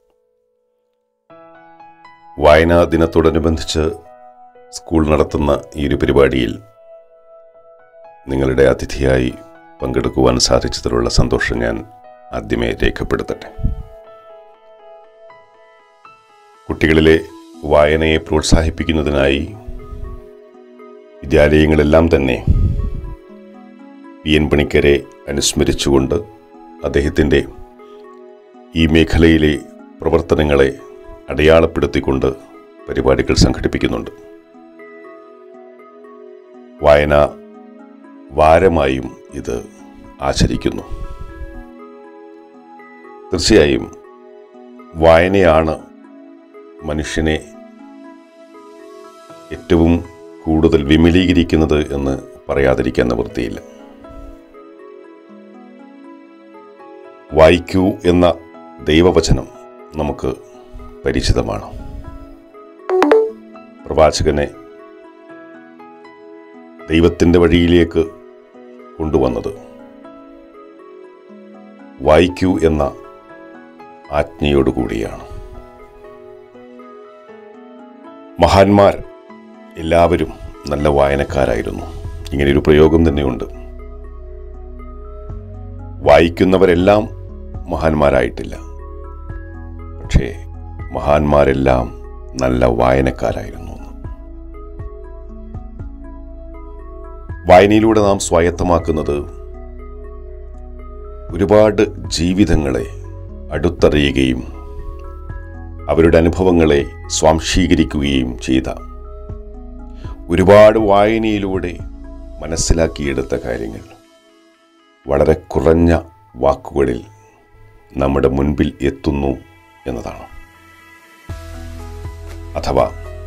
വായനാ ദിനത്തോടനുബന്ധിച്ച് സ്കൂൾ നടത്തുന്ന ഈ ഒരു പരിപാടിയിൽ നിങ്ങളുടെ അതിഥിയായി പങ്കെടുക്കുവാൻ സാധിച്ചതിലുള്ള സന്തോഷം ഞാൻ ആദ്യമേ രേഖപ്പെടുത്തട്ടെ കുട്ടികളിലെ വായനയെ പ്രോത്സാഹിപ്പിക്കുന്നതിനായി വിദ്യാലയങ്ങളെല്ലാം തന്നെ പി എൻ പണിക്കരെ അനുസ്മരിച്ചുകൊണ്ട് അദ്ദേഹത്തിൻ്റെ ഈ മേഖലയിലെ പ്രവർത്തനങ്ങളെ അടയാളപ്പെടുത്തിക്കൊണ്ട് പരിപാടികൾ സംഘടിപ്പിക്കുന്നുണ്ട് വായന വാരമായും ഇത് ആചരിക്കുന്നു തീർച്ചയായും വായനയാണ് മനുഷ്യനെ ഏറ്റവും കൂടുതൽ വിമലീകരിക്കുന്നത് എന്ന് പറയാതിരിക്കാൻ നിവൃത്തിയില്ല വായിക്കൂ എന്ന ദൈവവചനം നമുക്ക് പരിചിതമാണ് പ്രവാചകനെ ദൈവത്തിൻ്റെ വഴിയിലേക്ക് കൊണ്ടുവന്നത് വായിക്കൂ എന്ന ആജ്ഞയോടുകൂടിയാണ് മഹാന്മാർ എല്ലാവരും നല്ല വായനക്കാരായിരുന്നു ഇങ്ങനെയൊരു പ്രയോഗം തന്നെയുണ്ട് വായിക്കുന്നവരെല്ലാം മഹാന്മാരായിട്ടില്ല പക്ഷേ മഹാന്മാരെല്ലാം നല്ല വായനക്കാരായിരുന്നു എന്ന്. വായനയിലൂടെ നാം സ്വായത്തമാക്കുന്നത് ഒരുപാട് ജീവിതങ്ങളെ അടുത്തറിയുകയും അവരുടെ അനുഭവങ്ങളെ സ്വാംശീകരിക്കുകയും ചെയ്ത ഒരുപാട് വായനയിലൂടെ മനസ്സിലാക്കിയെടുത്ത കാര്യങ്ങൾ വളരെ കുറഞ്ഞ വാക്കുകളിൽ നമ്മുടെ മുൻപിൽ എത്തുന്നു എന്നതാണ് അഥവാ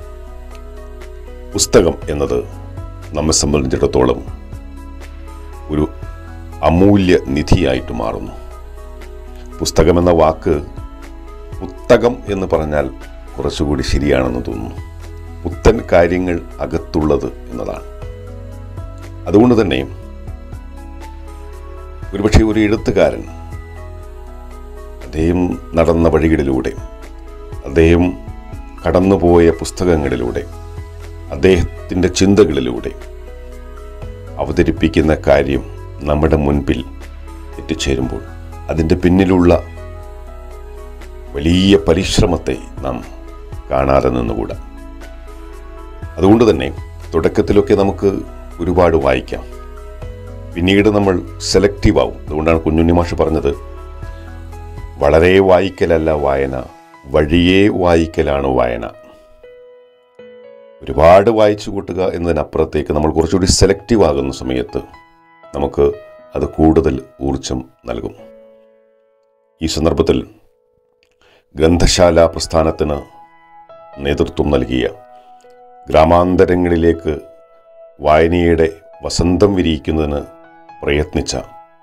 പുസ്തകം എന്നത് നമ്മെ സംബന്ധിച്ചിടത്തോളം ഒരു അമൂല്യ നിധിയായിട്ട് മാറുന്നു പുസ്തകമെന്ന വാക്ക് പുസ്തകം എന്ന് പറഞ്ഞാൽ കുറച്ചുകൂടി ശരിയാണെന്ന് തോന്നുന്നു പുത്തൻ കാര്യങ്ങൾ അകത്തുള്ളത് എന്നതാണ് അതുകൊണ്ട് തന്നെ ഒരുപക്ഷെ ഒരു എഴുത്തുകാരൻ അദ്ദേഹം നടന്ന വഴികളിലൂടെ അദ്ദേഹം കടന്നുപോയ പുസ്തകങ്ങളിലൂടെ അദ്ദേഹത്തിൻ്റെ ചിന്തകളിലൂടെ അവതരിപ്പിക്കുന്ന കാര്യം നമ്മുടെ മുൻപിൽ എത്തിച്ചേരുമ്പോൾ അതിൻ്റെ പിന്നിലുള്ള വലിയ പരിശ്രമത്തെ നാം കാണാതെ നിന്നുകൂടാ അതുകൊണ്ട് തന്നെ തുടക്കത്തിലൊക്കെ നമുക്ക് ഒരുപാട് വായിക്കാം പിന്നീട് നമ്മൾ സെലക്റ്റീവ് ആവും അതുകൊണ്ടാണ് കുഞ്ഞുണ്ണി മാഷ് പറഞ്ഞത് വളരെ വായിക്കലല്ല വായന വഴിയേ വായിക്കലാണ് വായന ഒരുപാട് വായിച്ചു കൂട്ടുക എന്നതിനപ്പുറത്തേക്ക് നമ്മൾ കുറച്ചുകൂടി സെലക്റ്റീവ് ആകുന്ന സമയത്ത് നമുക്ക് അത് കൂടുതൽ ഊർജം നൽകും ഈ സന്ദർഭത്തിൽ ഗ്രന്ഥശാല പ്രസ്ഥാനത്തിന് നേതൃത്വം നൽകിയ ഗ്രാമാന്തരങ്ങളിലേക്ക് വായനയുടെ വസന്തം വിരിയിക്കുന്നതിന് പ്രയത്നിച്ച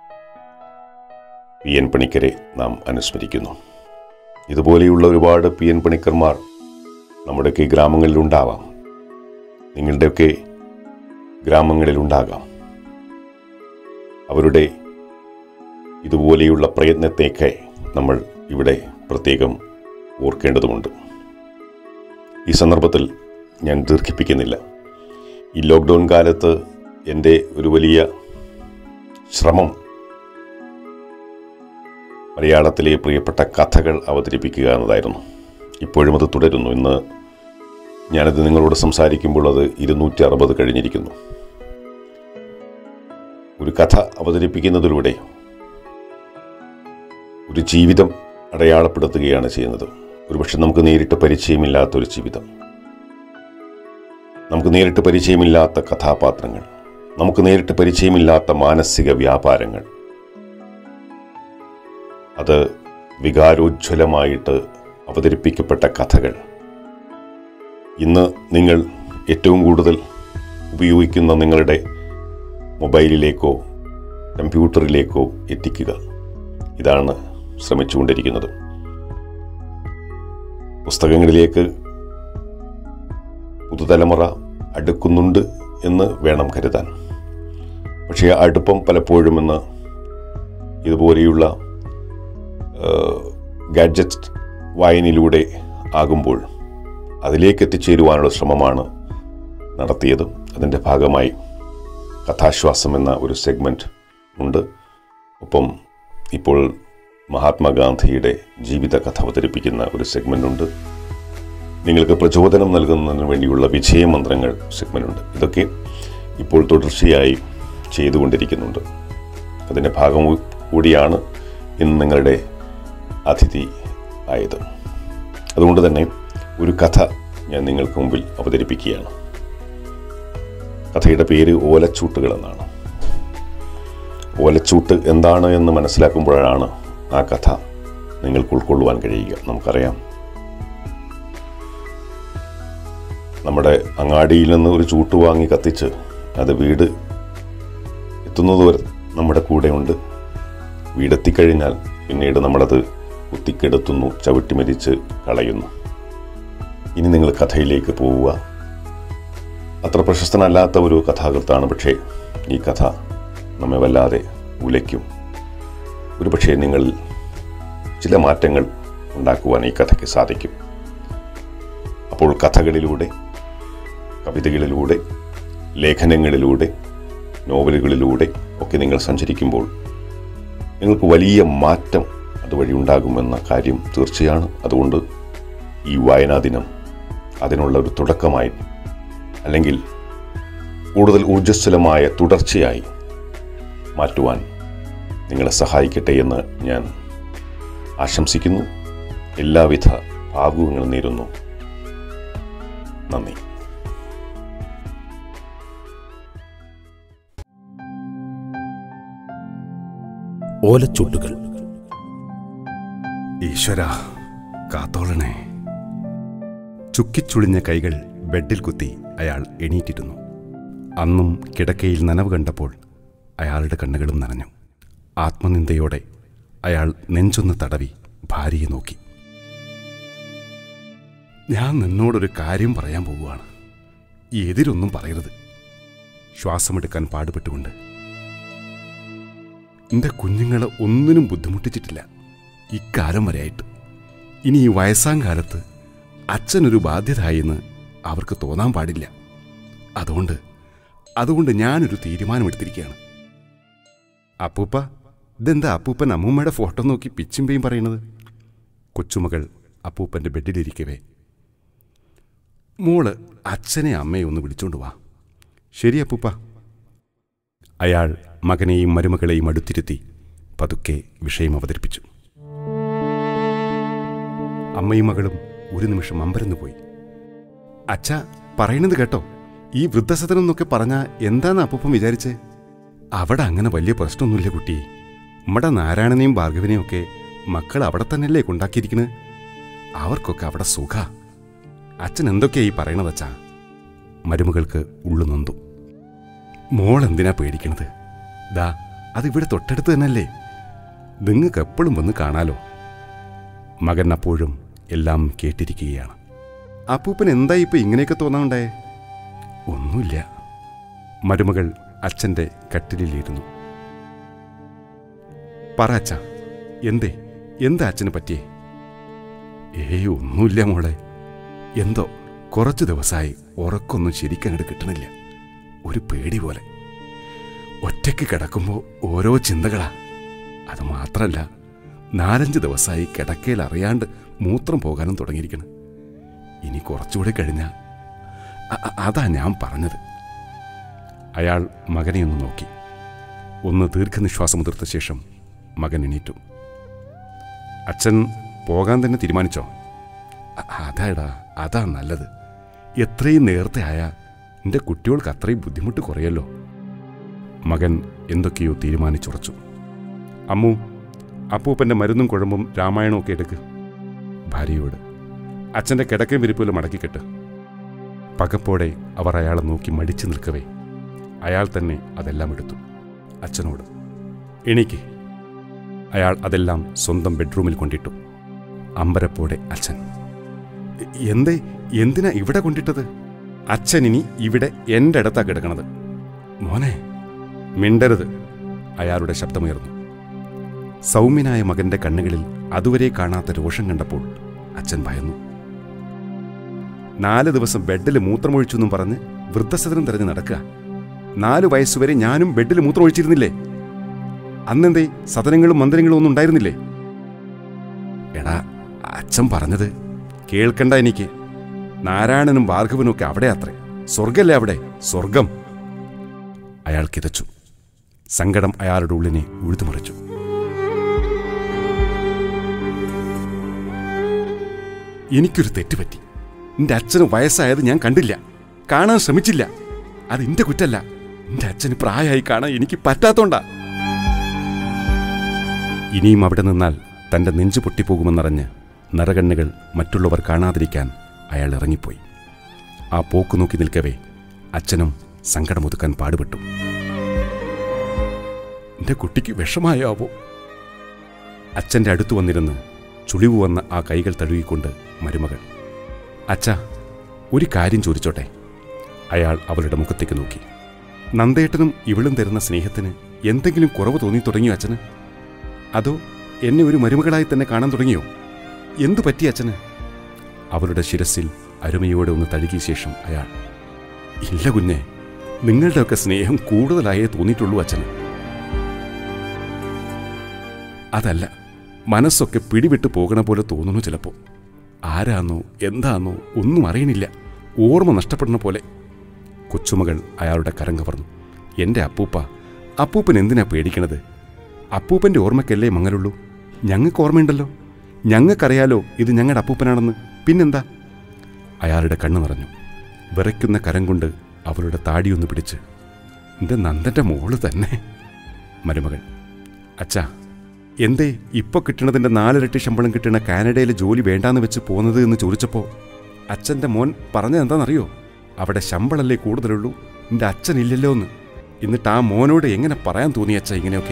പി എൻ പണിക്കരെ നാം അനുസ്മരിക്കുന്നു ഇതുപോലെയുള്ള ഒരുപാട് പി എൻ പണിക്കർമാർ നമ്മുടെയൊക്കെ ഗ്രാമങ്ങളിലുണ്ടാവാം നിങ്ങളുടെയൊക്കെ ഗ്രാമങ്ങളിലുണ്ടാകാം അവരുടെ ഇതുപോലെയുള്ള പ്രയത്നത്തെയൊക്കെ നമ്മൾ ഇവിടെ പ്രത്യേകം ഓർക്കേണ്ടതുമുണ്ട് ഈ സന്ദർഭത്തിൽ ഞാൻ ദീർഘിപ്പിക്കുന്നില്ല ഈ ലോക്ക്ഡൗൺ കാലത്ത് എൻ്റെ ഒരു വലിയ ശ്രമം മലയാളത്തിലെ പ്രിയപ്പെട്ട കഥകൾ അവതരിപ്പിക്കുക എന്നതായിരുന്നു ഇപ്പോഴും അത് തുടരുന്നു ഇന്ന് ഞാനത് നിങ്ങളോട് സംസാരിക്കുമ്പോൾ അത് ഇരുന്നൂറ്റി അറുപത് കഴിഞ്ഞിരിക്കുന്നു ഒരു കഥ അവതരിപ്പിക്കുന്നതിലൂടെ ഒരു ജീവിതം അടയാളപ്പെടുത്തുകയാണ് ചെയ്യുന്നത് ഒരുപക്ഷെ നമുക്ക് നേരിട്ട് പരിചയമില്ലാത്ത ഒരു ജീവിതം നമുക്ക് നേരിട്ട് പരിചയമില്ലാത്ത കഥാപാത്രങ്ങൾ നമുക്ക് നേരിട്ട് പരിചയമില്ലാത്ത മാനസിക വ്യാപാരങ്ങൾ അത് വികാരോജ്വലമായിട്ട് അവതരിപ്പിക്കപ്പെട്ട കഥകൾ ഇന്ന് നിങ്ങൾ ഏറ്റവും കൂടുതൽ ഉപയോഗിക്കുന്ന നിങ്ങളുടെ മൊബൈലിലേക്കോ കമ്പ്യൂട്ടറിലേക്കോ എത്തിക്കുക ഇതാണ് ശ്രമിച്ചുകൊണ്ടിരിക്കുന്നത് പുസ്തകങ്ങളിലേക്ക് പുതുതലമുറ അടുക്കുന്നുണ്ട് എന്ന് വേണം കരുതാൻ പക്ഷേ ആ അടുപ്പം പലപ്പോഴും ഇന്ന് ഇതുപോലെയുള്ള ഗാഡ്ജറ്റ് വായനയിലൂടെ ആകുമ്പോൾ അതിലേക്ക് എത്തിച്ചേരുവാനുള്ള ശ്രമമാണ് നടത്തിയത് അതിൻ്റെ ഭാഗമായി കഥാശ്വാസം എന്ന ഒരു സെഗ്മെൻറ്റ് ഉണ്ട് ഒപ്പം ഇപ്പോൾ മഹാത്മാഗാന്ധിയുടെ ജീവിത കഥ അവതരിപ്പിക്കുന്ന ഒരു സെഗ്മെൻ്റ് ഉണ്ട് നിങ്ങൾക്ക് പ്രചോദനം നൽകുന്നതിന് വേണ്ടിയുള്ള വിജയമന്ത്രങ്ങൾ സെഗ്മെൻ്റ് ഉണ്ട് ഇതൊക്കെ ഇപ്പോൾ തുടർച്ചയായി ചെയ്തുകൊണ്ടിരിക്കുന്നുണ്ട് അതിൻ്റെ ഭാഗം കൂടിയാണ് ഇന്ന് നിങ്ങളുടെ അതിഥി ആയത് അതുകൊണ്ട് തന്നെ ഒരു കഥ ഞാൻ നിങ്ങൾക്ക് മുമ്പിൽ അവതരിപ്പിക്കുകയാണ് കഥയുടെ പേര് ഓലച്ചൂട്ടുകൾ എന്നാണ് ഓലച്ചൂട്ട് എന്താണ് എന്ന് മനസ്സിലാക്കുമ്പോഴാണ് ആ കഥ നിങ്ങൾക്ക് ഉൾക്കൊള്ളുവാൻ കഴിയുക നമുക്കറിയാം നമ്മുടെ അങ്ങാടിയിൽ നിന്ന് ഒരു ചൂട്ട് വാങ്ങി കത്തിച്ച് അത് വീട് എത്തുന്നത് വരെ നമ്മുടെ കൂടെയുണ്ട് വീടെത്തിക്കഴിഞ്ഞാൽ പിന്നീട് നമ്മളത് കുത്തിക്കെടുത്തുന്നു ചവിട്ടിമരിച്ച് കളയുന്നു ഇനി നിങ്ങൾ കഥയിലേക്ക് പോവുക അത്ര പ്രശസ്തനല്ലാത്ത ഒരു കഥാകൃത്താണ് പക്ഷേ ഈ കഥ നമ്മെ വല്ലാതെ ഉലയ്ക്കും ഒരുപക്ഷെ നിങ്ങളിൽ ചില മാറ്റങ്ങൾ ഉണ്ടാക്കുവാൻ ഈ കഥയ്ക്ക് സാധിക്കും അപ്പോൾ കഥകളിലൂടെ കവിതകളിലൂടെ ലേഖനങ്ങളിലൂടെ നോവലുകളിലൂടെ ഒക്കെ നിങ്ങൾ സഞ്ചരിക്കുമ്പോൾ നിങ്ങൾക്ക് വലിയ മാറ്റം അതുവഴി ഉണ്ടാകുമെന്ന കാര്യം തീർച്ചയാണ് അതുകൊണ്ട് ഈ വായനാ ദിനം അതിനുള്ള ഒരു തുടക്കമായി അല്ലെങ്കിൽ കൂടുതൽ ഊർജ്ജസ്വലമായ തുടർച്ചയായി മാറ്റുവാൻ നിങ്ങളെ സഹായിക്കട്ടെ എന്ന് ഞാൻ ആശംസിക്കുന്നു എല്ലാവിധ ഭാവുകങ്ങൾ നേരുന്നു നന്ദി ഓലച്ചുട്ടുകൾ ഈശ്വര കാത്തോളണേ ചുക്കിച്ചുളിഞ്ഞ കൈകൾ ബെഡിൽ കുത്തി അയാൾ എണീറ്റിരുന്നു അന്നും കിടക്കയിൽ നനവ് കണ്ടപ്പോൾ അയാളുടെ കണ്ണുകളും നനഞ്ഞു ആത്മനിന്ദയോടെ അയാൾ നെഞ്ചൊന്ന് തടവി ഭാര്യയെ നോക്കി ഞാൻ നിന്നോടൊരു കാര്യം പറയാൻ പോവുകയാണ് എതിരൊന്നും പറയരുത് ശ്വാസമെടുക്കാൻ പാടുപെട്ടുകൊണ്ട് എൻ്റെ കുഞ്ഞുങ്ങളെ ഒന്നിനും ബുദ്ധിമുട്ടിച്ചിട്ടില്ല ഇക്കാലം വരെയായിട്ട് ഇനി ഈ വയസ്സാം കാലത്ത് അച്ഛനൊരു ബാധ്യതയെന്ന് അവർക്ക് തോന്നാൻ പാടില്ല അതുകൊണ്ട് അതുകൊണ്ട് ഞാനൊരു തീരുമാനമെടുത്തിരിക്കുകയാണ് അപ്പൂപ്പ ഇതെന്താ അപ്പൂപ്പൻ അമ്മൂമ്മയുടെ ഫോട്ടോ നോക്കി പിച്ചിമ്പയും പറയണത് കൊച്ചുമകൾ അപ്പൂപ്പൻ്റെ ബെഡിലിരിക്കവേ മോള് അച്ഛനെ അമ്മയെ ഒന്ന് വിളിച്ചോണ്ട് വാ ശരി അപ്പൂപ്പ അയാൾ മകനെയും മരുമകളെയും അടുത്തിരുത്തി പതുക്കെ വിഷയം അവതരിപ്പിച്ചു അമ്മയും മകളും ഒരു നിമിഷം അമ്പരന്നു പോയി അച്ഛ പറയണത് കേട്ടോ ഈ വൃദ്ധസദനം എന്നൊക്കെ പറഞ്ഞാ എന്താന്ന് അപ്പൂപ്പൻ വിചാരിച്ചേ അവിടെ അങ്ങനെ വലിയ പ്രശ്നമൊന്നുമില്ല കുട്ടി നമ്മുടെ നാരായണനെയും ഭാർഗവിനെയും ഒക്കെ മക്കൾ അവിടെ തന്നെയല്ലേ കൊണ്ടാക്കിയിരിക്കുന്നത് അവർക്കൊക്കെ അവിടെ സുഖ അച്ഛൻ എന്തൊക്കെയാ ഈ പറയണത് അച്ഛാ മരുമകൾക്ക് ഉള്ളു നൊന്തു മോൾ എന്തിനാ പേടിക്കണത് ദാ അതിവിടെ തൊട്ടടുത്ത് തന്നെയല്ലേ നിങ്ങൾക്ക് എപ്പോഴും വന്ന് കാണാലോ മകൻ അപ്പോഴും എല്ലാം കേട്ടിരിക്കുകയാണ് അപ്പൂപ്പൻ എന്താ ഇപ്പൊ ഇങ്ങനെയൊക്കെ തോന്നാനുണ്ടായേ ഒന്നുമില്ല മരുമകൾ അച്ഛൻ്റെ കട്ടിലിലിരുന്നു പറ അച്ഛ എന്തേ എന്താ അച്ഛന് പറ്റിയേ ഏയ് ഒന്നുമില്ല മോളെ എന്തോ കുറച്ച് ദിവസമായി ഉറക്കൊന്നും ശരിക്കങ്ങോട്ട് കിട്ടണില്ല ഒരു പേടി പോലെ ഒറ്റയ്ക്ക് കിടക്കുമ്പോൾ ഓരോ ചിന്തകളാ അത് മാത്രല്ല നാലഞ്ച് ദിവസമായി കിടക്കയിൽ അറിയാണ്ട് മൂത്രം പോകാനും തുടങ്ങിയിരിക്കണം ഇനി കുറച്ചുകൂടെ കഴിഞ്ഞാൽ അതാ ഞാൻ പറഞ്ഞത് അയാൾ മകനെ ഒന്ന് നോക്കി ഒന്ന് ദീർഘനിശ്വാസം മുതിർത്ത ശേഷം മകൻ എണീറ്റു അച്ഛൻ പോകാൻ തന്നെ തീരുമാനിച്ചോ അ- അതാടാ അതാ നല്ലത് എത്രയും നേരത്തെ ആയാ എൻ്റെ കുട്ടികൾക്ക് അത്രയും ബുദ്ധിമുട്ട് കുറയല്ലോ മകൻ എന്തൊക്കെയോ തീരുമാനിച്ചുറച്ചു അമ്മു അപ്പൂപ്പൻ്റെ മരുന്നും കുഴമ്പും രാമായണവും ഒക്കെ എടുക്ക് ഭാര്യയോട് അച്ഛൻ്റെ കിടക്കയും വിരിപ്പുകളും മടക്കിക്കെട്ട് പകപ്പോടെ അവർ അയാളെ നോക്കി മടിച്ചു നിൽക്കവേ അയാൾ തന്നെ അതെല്ലാം എടുത്തു അച്ഛനോട് എണീക്ക് അയാൾ അതെല്ലാം സ്വന്തം ബെഡ്റൂമിൽ കൊണ്ടിട്ടു അമ്പരപ്പോടെ അച്ഛൻ "എ- എന്തേ എന്തിനാ ഇവിടെ കൊണ്ടിട്ടത് അച്ഛൻ ഇനി ഇവിടെ എൻ്റെ അടുത്താ കിടക്കണത് മോനെ മിണ്ടരുത് അയാളുടെ ശബ്ദമുയർന്നു സൗമ്യനായ മകന്റെ കണ്ണുകളിൽ അതുവരെ കാണാത്ത രോഷം കണ്ടപ്പോൾ അച്ഛൻ ഭയന്നു നാല് ദിവസം ബെഡിൽ മൂത്രമൊഴിച്ചു എന്നും പറഞ്ഞ് വൃദ്ധസദനം തിരഞ്ഞ് നടക്കുക നാല് വയസ്സുവരെ ഞാനും ബെഡിൽ മൂത്രമൊഴിച്ചിരുന്നില്ലേ അന്നെന്തേ സദനങ്ങളും മന്ദിരങ്ങളും ഒന്നും ഉണ്ടായിരുന്നില്ലേ എടാ അച്ഛൻ പറഞ്ഞത് കേൾക്കണ്ട എനിക്ക് നാരായണനും ഭാർഗവനും ഒക്കെ അവിടെ അത്രേ സ്വർഗല്ലേ അവിടെ സ്വർഗം അയാൾ കിതച്ചു സങ്കടം അയാളുടെ ഉള്ളിനെ ഉഴുതുമറിച്ചു എനിക്കൊരു തെറ്റുപറ്റി എന്റെ അച്ഛന് വയസ്സായത് ഞാൻ കണ്ടില്ല കാണാൻ ശ്രമിച്ചില്ല അത് എന്റെ കുറ്റല്ല എന്റെ അച്ഛന് പ്രായമായി കാണാൻ എനിക്ക് പറ്റാത്തോണ്ടാ ഇനിയും അവിടെ നിന്നാൽ തന്റെ നെഞ്ചു പൊട്ടിപ്പോകുമെന്നറിഞ്ഞ് നിറകണ്ണുകൾ മറ്റുള്ളവർ കാണാതിരിക്കാൻ അയാൾ ഇറങ്ങിപ്പോയി ആ പോക്ക് നോക്കി നിൽക്കവേ അച്ഛനും സങ്കടമൊതുക്കാൻ പാടുപെട്ടു എന്റെ കുട്ടിക്ക് വിഷമായാവോ അച്ഛൻ്റെ അടുത്തു വന്നിരുന്ന് ചുളിവ് വന്ന ആ കൈകൾ തഴുകിക്കൊണ്ട് മരുമകൾ അച്ഛ ഒരു കാര്യം ചോദിച്ചോട്ടെ അയാൾ അവളുടെ മുഖത്തേക്ക് നോക്കി നന്ദേട്ടനും ഇവളും തരുന്ന സ്നേഹത്തിന് എന്തെങ്കിലും കുറവ് തോന്നി തുടങ്ങിയോ അച്ഛന് അതോ എന്നെ ഒരു മരുമകളായി തന്നെ കാണാൻ തുടങ്ങിയോ എന്തു പറ്റി അച്ഛന് അവളുടെ ശിരസിൽ അരുമയോടെ ഒന്ന് തഴുകിയ ശേഷം അയാൾ ഇല്ല കുഞ്ഞെ നിങ്ങളുടെയൊക്കെ സ്നേഹം കൂടുതലായേ തോന്നിയിട്ടുള്ളൂ അച്ഛന് അതല്ല മനസ്സൊക്കെ പിടിവിട്ട് പോകണ പോലെ തോന്നുന്നു ചിലപ്പോൾ ആരാന്നോ എന്താന്നോ ഒന്നും അറിയണില്ല ഓർമ്മ നഷ്ടപ്പെടുന്ന പോലെ കൊച്ചുമകൾ അയാളുടെ കരം കവർന്നു എൻ്റെ അപ്പൂപ്പ അപ്പൂപ്പൻ എന്തിനാ പേടിക്കണത് അപ്പൂപ്പൻ്റെ ഓർമ്മയ്ക്കല്ലേ മങ്ങലുള്ളൂ ഞങ്ങൾക്ക് ഓർമ്മയുണ്ടല്ലോ ഞങ്ങൾക്കറിയാലോ ഇത് ഞങ്ങളുടെ അപ്പൂപ്പനാണെന്ന് പിന്നെന്താ അയാളുടെ കണ്ണു നിറഞ്ഞു വിറയ്ക്കുന്ന കരം കൊണ്ട് അവളുടെ താടിയൊന്ന് പിടിച്ച് എൻ്റെ നന്ദൻ്റെ മോള് തന്നെ മരുമകൾ അച്ഛാ എന്തേ ഇപ്പൊ കിട്ടണതിന്റെ നാലിരട്ടി ശമ്പളം കിട്ടണ കാനഡയിലെ ജോലി വേണ്ടാന്ന് വെച്ച് പോന്നത് എന്ന് ചോദിച്ചപ്പോ അച്ഛന്റെ മോൻ പറഞ്ഞത് എന്താണെന്നറിയോ അവിടെ ശമ്പളല്ലേ കൂടുതലുള്ളൂ നിന്റെ അച്ഛനില്ലല്ലോ എന്ന് എന്നിട്ട് ആ മോനോട് എങ്ങനെ പറയാൻ തോന്നി അച്ഛ ഇങ്ങനെയൊക്കെ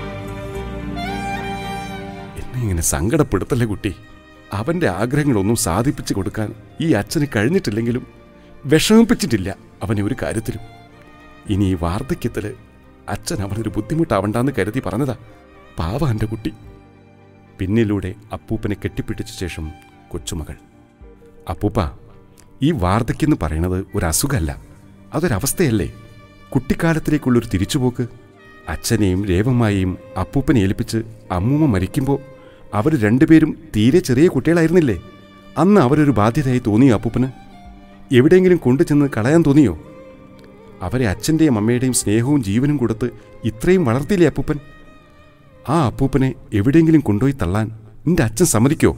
എന്നെ ഇങ്ങനെ സങ്കടപ്പെടുത്തല്ലേ കുട്ടി അവന്റെ ആഗ്രഹങ്ങളൊന്നും സാധിപ്പിച്ചു കൊടുക്കാൻ ഈ അച്ഛന് കഴിഞ്ഞിട്ടില്ലെങ്കിലും വിഷമിപ്പിച്ചിട്ടില്ല അവനെ ഒരു കാര്യത്തിലും ഇനി ഈ വാർദ്ധക്യത്തില് അച്ഛൻ അവനൊരു ബുദ്ധിമുട്ടാവണ്ടെന്ന് കരുതി പറഞ്ഞതാ പാവ എൻ്റെ കുട്ടി പിന്നിലൂടെ അപ്പൂപ്പനെ കെട്ടിപ്പിടിച്ച ശേഷം കൊച്ചുമകൾ അപ്പൂപ്പ ഈ വാർദ്ധക്യം എന്ന് പറയണത് ഒരു അസുഖമല്ല അതൊരവസ്ഥയല്ലേ കുട്ടിക്കാലത്തിലേക്കുള്ളൊരു തിരിച്ചുപോക്ക് അച്ഛനെയും രേവമ്മയെയും അപ്പൂപ്പനെ ഏൽപ്പിച്ച് അമ്മൂമ്മ മരിക്കുമ്പോൾ അവർ രണ്ടുപേരും തീരെ ചെറിയ കുട്ടികളായിരുന്നില്ലേ അന്ന് അവരൊരു ബാധ്യതയായി തോന്നിയോ അപ്പൂപ്പന് എവിടെയെങ്കിലും കൊണ്ടുചെന്ന് കളയാൻ തോന്നിയോ അവരെ അച്ഛൻ്റെയും അമ്മയുടെയും സ്നേഹവും ജീവനും കൊടുത്ത് ഇത്രയും വളർത്തിയില്ലേ അപ്പൂപ്പൻ ആ അപ്പൂപ്പനെ എവിടെയെങ്കിലും കൊണ്ടുപോയി തള്ളാൻ നിന്റെ അച്ഛൻ സമ്മതിക്കോ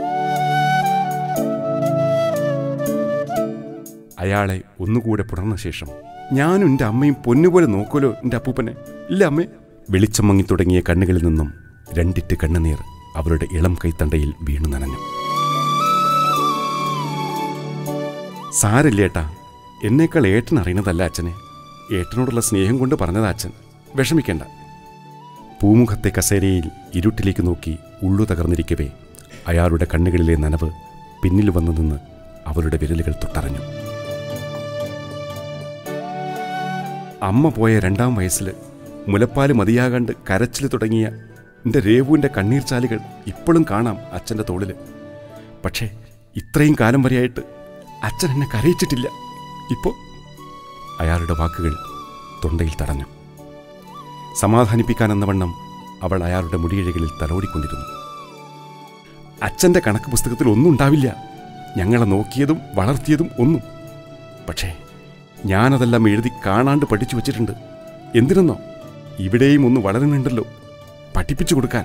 അയാളെ ഒന്നുകൂടെ പുണർന്ന ശേഷം ഞാനും എൻ്റെ അമ്മയും പൊന്നുപോലെ നോക്കുമല്ലോ എൻ്റെ അപ്പൂപ്പനെ ഇല്ല അമ്മേ വെളിച്ചം മങ്ങി തുടങ്ങിയ കണ്ണുകളിൽ നിന്നും രണ്ടിറ്റ് കണ്ണുനീർ അവരുടെ ഇളം കൈത്തണ്ടയിൽ വീണു നനഞ്ഞു സാരില്ലേട്ടാ എന്നേക്കാൾ ഏട്ടൻ അറിയണതല്ല അച്ഛനെ ഏട്ടനോടുള്ള സ്നേഹം കൊണ്ട് പറഞ്ഞതാ അച്ഛൻ വിഷമിക്കണ്ട പൂമുഖത്തെ കസേരയിൽ ഇരുട്ടിലേക്ക് നോക്കി ഉള്ളു തകർന്നിരിക്കവേ അയാളുടെ കണ്ണുകളിലെ നനവ് പിന്നിൽ വന്നു നിന്ന് അവരുടെ വിരലുകൾ തൊട്ടറിഞ്ഞു അമ്മ പോയ രണ്ടാം വയസ്സിൽ മുലപ്പാല് മതിയാകാണ്ട് കരച്ചിൽ തുടങ്ങിയ എൻ്റെ രേവുവിൻ്റെ കണ്ണീർ ചാലുകൾ ഇപ്പോഴും കാണാം അച്ഛൻ്റെ തോളിൽ പക്ഷേ ഇത്രയും കാലം വരെയായിട്ട് അച്ഛൻ എന്നെ കരയിച്ചിട്ടില്ല ഇപ്പോൾ അയാളുടെ വാക്കുകൾ തൊണ്ടയിൽ തടഞ്ഞു സമാധാനിപ്പിക്കാനെന്ന വണ്ണം അവൾ അയാളുടെ മുടിയിഴകളിൽ തലോടിക്കൊണ്ടിരുന്നു അച്ഛൻ്റെ കണക്ക് പുസ്തകത്തിൽ ഒന്നും ഉണ്ടാവില്ല ഞങ്ങളെ നോക്കിയതും വളർത്തിയതും ഒന്നും പക്ഷേ ഞാനതെല്ലാം എഴുതി കാണാണ്ട് പഠിച്ചു വച്ചിട്ടുണ്ട് എന്തിനെന്നോ ഇവിടെയും ഒന്ന് വളരുന്നുണ്ടല്ലോ പഠിപ്പിച്ചു കൊടുക്കാൻ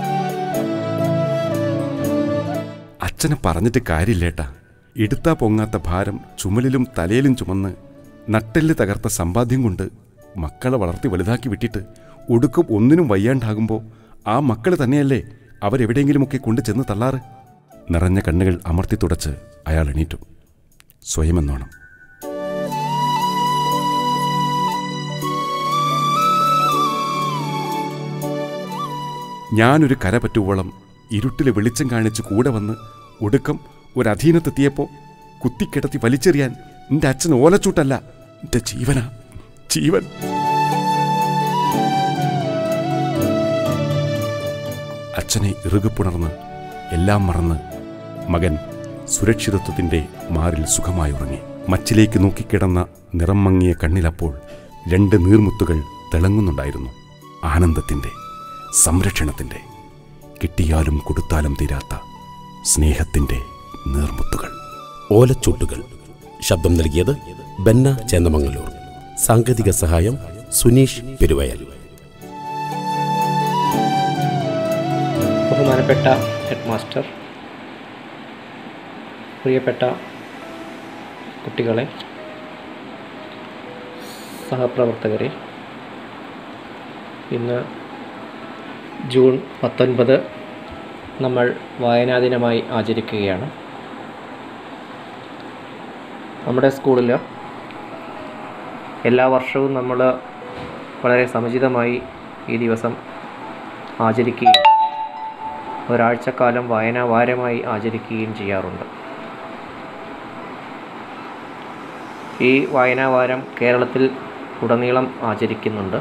അച്ഛനെ പറഞ്ഞിട്ട് കാര്യമില്ലേട്ടാ എടുത്താ പൊങ്ങാത്ത ഭാരം ചുമലിലും തലയിലും ചുമന്ന് നട്ടെല്ല് തകർത്ത സമ്പാദ്യം കൊണ്ട് മക്കളെ വളർത്തി വലുതാക്കി വിട്ടിട്ട് ഒടുക്കം ഒന്നിനും വയ്യാണ്ടാകുമ്പോൾ ആ മക്കൾ തന്നെയല്ലേ അവരെവിടെയെങ്കിലുമൊക്കെ കൊണ്ടു ചെന്ന് തള്ളാറ് നിറഞ്ഞ കണ്ണുകൾ അമർത്തി തുടച്ച് അയാൾ എണീറ്റു സ്വയമെന്നോണം ഞാനൊരു കര പറ്റുവോളം ഇരുട്ടിലെ വെളിച്ചം കാണിച്ച് കൂടെ വന്ന് ഒടുക്കം ഒരു അധീനത്തെത്തിയപ്പോൾ കുത്തിക്കിടത്തി വലിച്ചെറിയാൻ നിന്റെ അച്ഛൻ ഓലച്ചൂട്ടല്ല എന്റെ ജീവനാ ജീവൻ അച്ഛനെ ഇറുകിപ്പുണർന്ന് എല്ലാം മറന്ന് മകൻ സുരക്ഷിതത്വത്തിൻ്റെ മാറിൽ സുഖമായി ഉറങ്ങി മച്ചിലേക്ക് നോക്കിക്കിടന്ന നിറം മങ്ങിയ കണ്ണിലപ്പോൾ രണ്ട് നീർമുത്തുകൾ തിളങ്ങുന്നുണ്ടായിരുന്നു ആനന്ദത്തിൻ്റെ സംരക്ഷണത്തിൻ്റെ കിട്ടിയാലും കൊടുത്താലും തീരാത്ത സ്നേഹത്തിൻ്റെ നീർമുത്തുകൾ ഓലച്ചൂട്ടുകൾ ശബ്ദം നൽകിയത് ബെന്ന ചേന്നമംഗലൂർ സാങ്കേതിക സഹായം സുനീഷ് പെരുവയൽ ബഹുമാനപ്പെട്ട ഹെഡ് മാസ്റ്റർ പ്രിയപ്പെട്ട കുട്ടികളെ സഹപ്രവർത്തകരെ ഇന്ന് ജൂൺ പത്തൊൻപത് നമ്മൾ വായനാ ദിനമായി ആചരിക്കുകയാണ് നമ്മുടെ സ്കൂളിൽ എല്ലാ വർഷവും നമ്മൾ വളരെ സമുചിതമായി ഈ ദിവസം ആചരിക്കുകയും ഒരാഴ്ചക്കാലം വായനാ വാരമായി ആചരിക്കുകയും ചെയ്യാറുണ്ട് ഈ വായനാ വാരം കേരളത്തിൽ ഉടനീളം ആചരിക്കുന്നുണ്ട്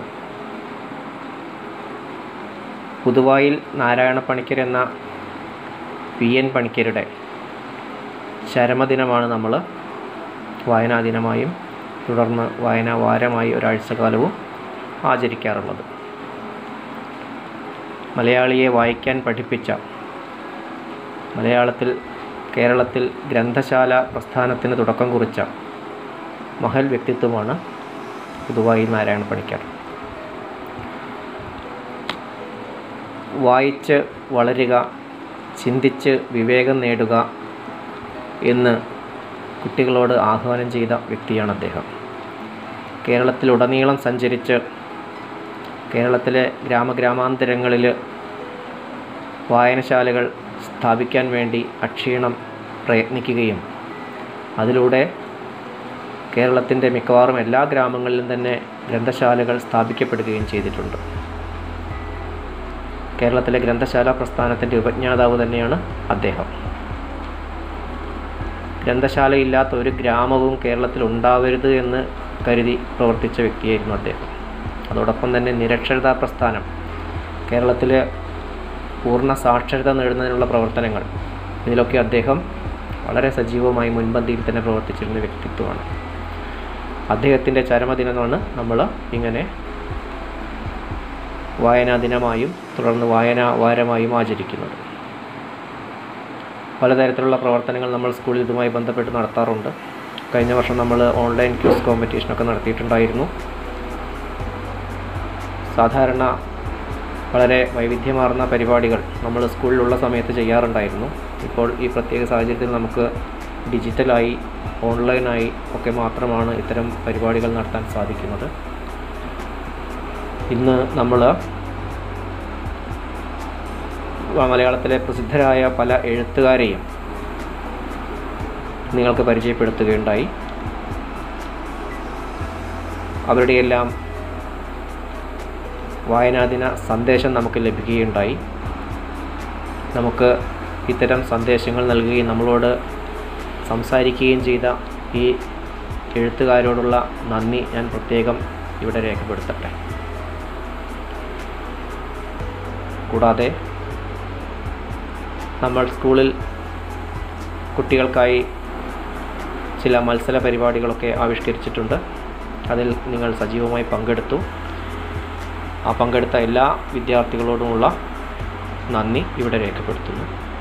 പുതുവായിൽ നാരായണ പണിക്കർ എന്ന പി എൻ പണിക്കരുടെ ചരമദിനമാണ് നമ്മൾ വായനാ ദിനമായും തുടർന്ന് വായനാ വാരമായി ഒരാഴ്ചക്കാലവും ആചരിക്കാറുള്ളത് മലയാളിയെ വായിക്കാൻ പഠിപ്പിച്ച മലയാളത്തിൽ കേരളത്തിൽ ഗ്രന്ഥശാല പ്രസ്ഥാനത്തിന് തുടക്കം കുറിച്ച മഹൽ വ്യക്തിത്വമാണ് പുതുവായി നാരായണ പണിക്കർ വായിച്ച് വളരുക ചിന്തിച്ച് വിവേകം നേടുക എന്ന് കുട്ടികളോട് ആഹ്വാനം ചെയ്ത വ്യക്തിയാണ് അദ്ദേഹം കേരളത്തിലുടനീളം സഞ്ചരിച്ച് കേരളത്തിലെ ഗ്രാമഗ്രാമാന്തരങ്ങളിൽ വായനശാലകൾ സ്ഥാപിക്കാൻ വേണ്ടി അക്ഷീണം പ്രയത്നിക്കുകയും അതിലൂടെ കേരളത്തിൻ്റെ മിക്കവാറും എല്ലാ ഗ്രാമങ്ങളിലും തന്നെ ഗ്രന്ഥശാലകൾ സ്ഥാപിക്കപ്പെടുകയും ചെയ്തിട്ടുണ്ട് കേരളത്തിലെ ഗ്രന്ഥശാല പ്രസ്ഥാനത്തിൻ്റെ ഉപജ്ഞാതാവ് തന്നെയാണ് അദ്ദേഹം ഗ്രന്ഥശാലയില്ലാത്ത ഒരു ഗ്രാമവും കേരളത്തിൽ ഉണ്ടാവരുത് എന്ന് കരുതി പ്രവർത്തിച്ച വ്യക്തിയായിരുന്നു അദ്ദേഹം അതോടൊപ്പം തന്നെ നിരക്ഷരതാ പ്രസ്ഥാനം കേരളത്തിലെ പൂർണ്ണ സാക്ഷരത നേടുന്നതിനുള്ള പ്രവർത്തനങ്ങൾ ഇതിലൊക്കെ അദ്ദേഹം വളരെ സജീവമായി മുൻപന്തിയിൽ തന്നെ പ്രവർത്തിച്ചിരുന്ന വ്യക്തിത്വമാണ് അദ്ദേഹത്തിൻ്റെ ചരമദിനമാണ് നമ്മൾ ഇങ്ങനെ വായനാ ദിനമായും തുടർന്ന് വായനാ വാരമായും ആചരിക്കുന്നത് പലതരത്തിലുള്ള പ്രവർത്തനങ്ങൾ നമ്മൾ സ്കൂളിൽ ഇതുമായി ബന്ധപ്പെട്ട് നടത്താറുണ്ട് കഴിഞ്ഞ വർഷം നമ്മൾ ഓൺലൈൻ ക്യൂസ് കോമ്പറ്റീഷനൊക്കെ നടത്തിയിട്ടുണ്ടായിരുന്നു സാധാരണ വളരെ വൈവിധ്യമാർന്ന പരിപാടികൾ നമ്മൾ സ്കൂളിലുള്ള സമയത്ത് ചെയ്യാറുണ്ടായിരുന്നു ഇപ്പോൾ ഈ പ്രത്യേക സാഹചര്യത്തിൽ നമുക്ക് ഡിജിറ്റലായി ഓൺലൈനായി ഒക്കെ മാത്രമാണ് ഇത്തരം പരിപാടികൾ നടത്താൻ സാധിക്കുന്നത് ഇന്ന് നമ്മൾ മലയാളത്തിലെ പ്രസിദ്ധരായ പല എഴുത്തുകാരെയും നിങ്ങൾക്ക് പരിചയപ്പെടുത്തുകയുണ്ടായി അവരുടെയെല്ലാം വായനാദിന സന്ദേശം നമുക്ക് ലഭിക്കുകയുണ്ടായി നമുക്ക് ഇത്തരം സന്ദേശങ്ങൾ നൽകുകയും നമ്മളോട് സംസാരിക്കുകയും ചെയ്ത ഈ എഴുത്തുകാരോടുള്ള നന്ദി ഞാൻ പ്രത്യേകം ഇവിടെ രേഖപ്പെടുത്തട്ടെ കൂടാതെ നമ്മൾ സ്കൂളിൽ കുട്ടികൾക്കായി ചില മത്സര പരിപാടികളൊക്കെ ആവിഷ്കരിച്ചിട്ടുണ്ട് അതിൽ നിങ്ങൾ സജീവമായി പങ്കെടുത്തു ആ പങ്കെടുത്ത എല്ലാ വിദ്യാർത്ഥികളോടുമുള്ള നന്ദി ഇവിടെ രേഖപ്പെടുത്തുന്നു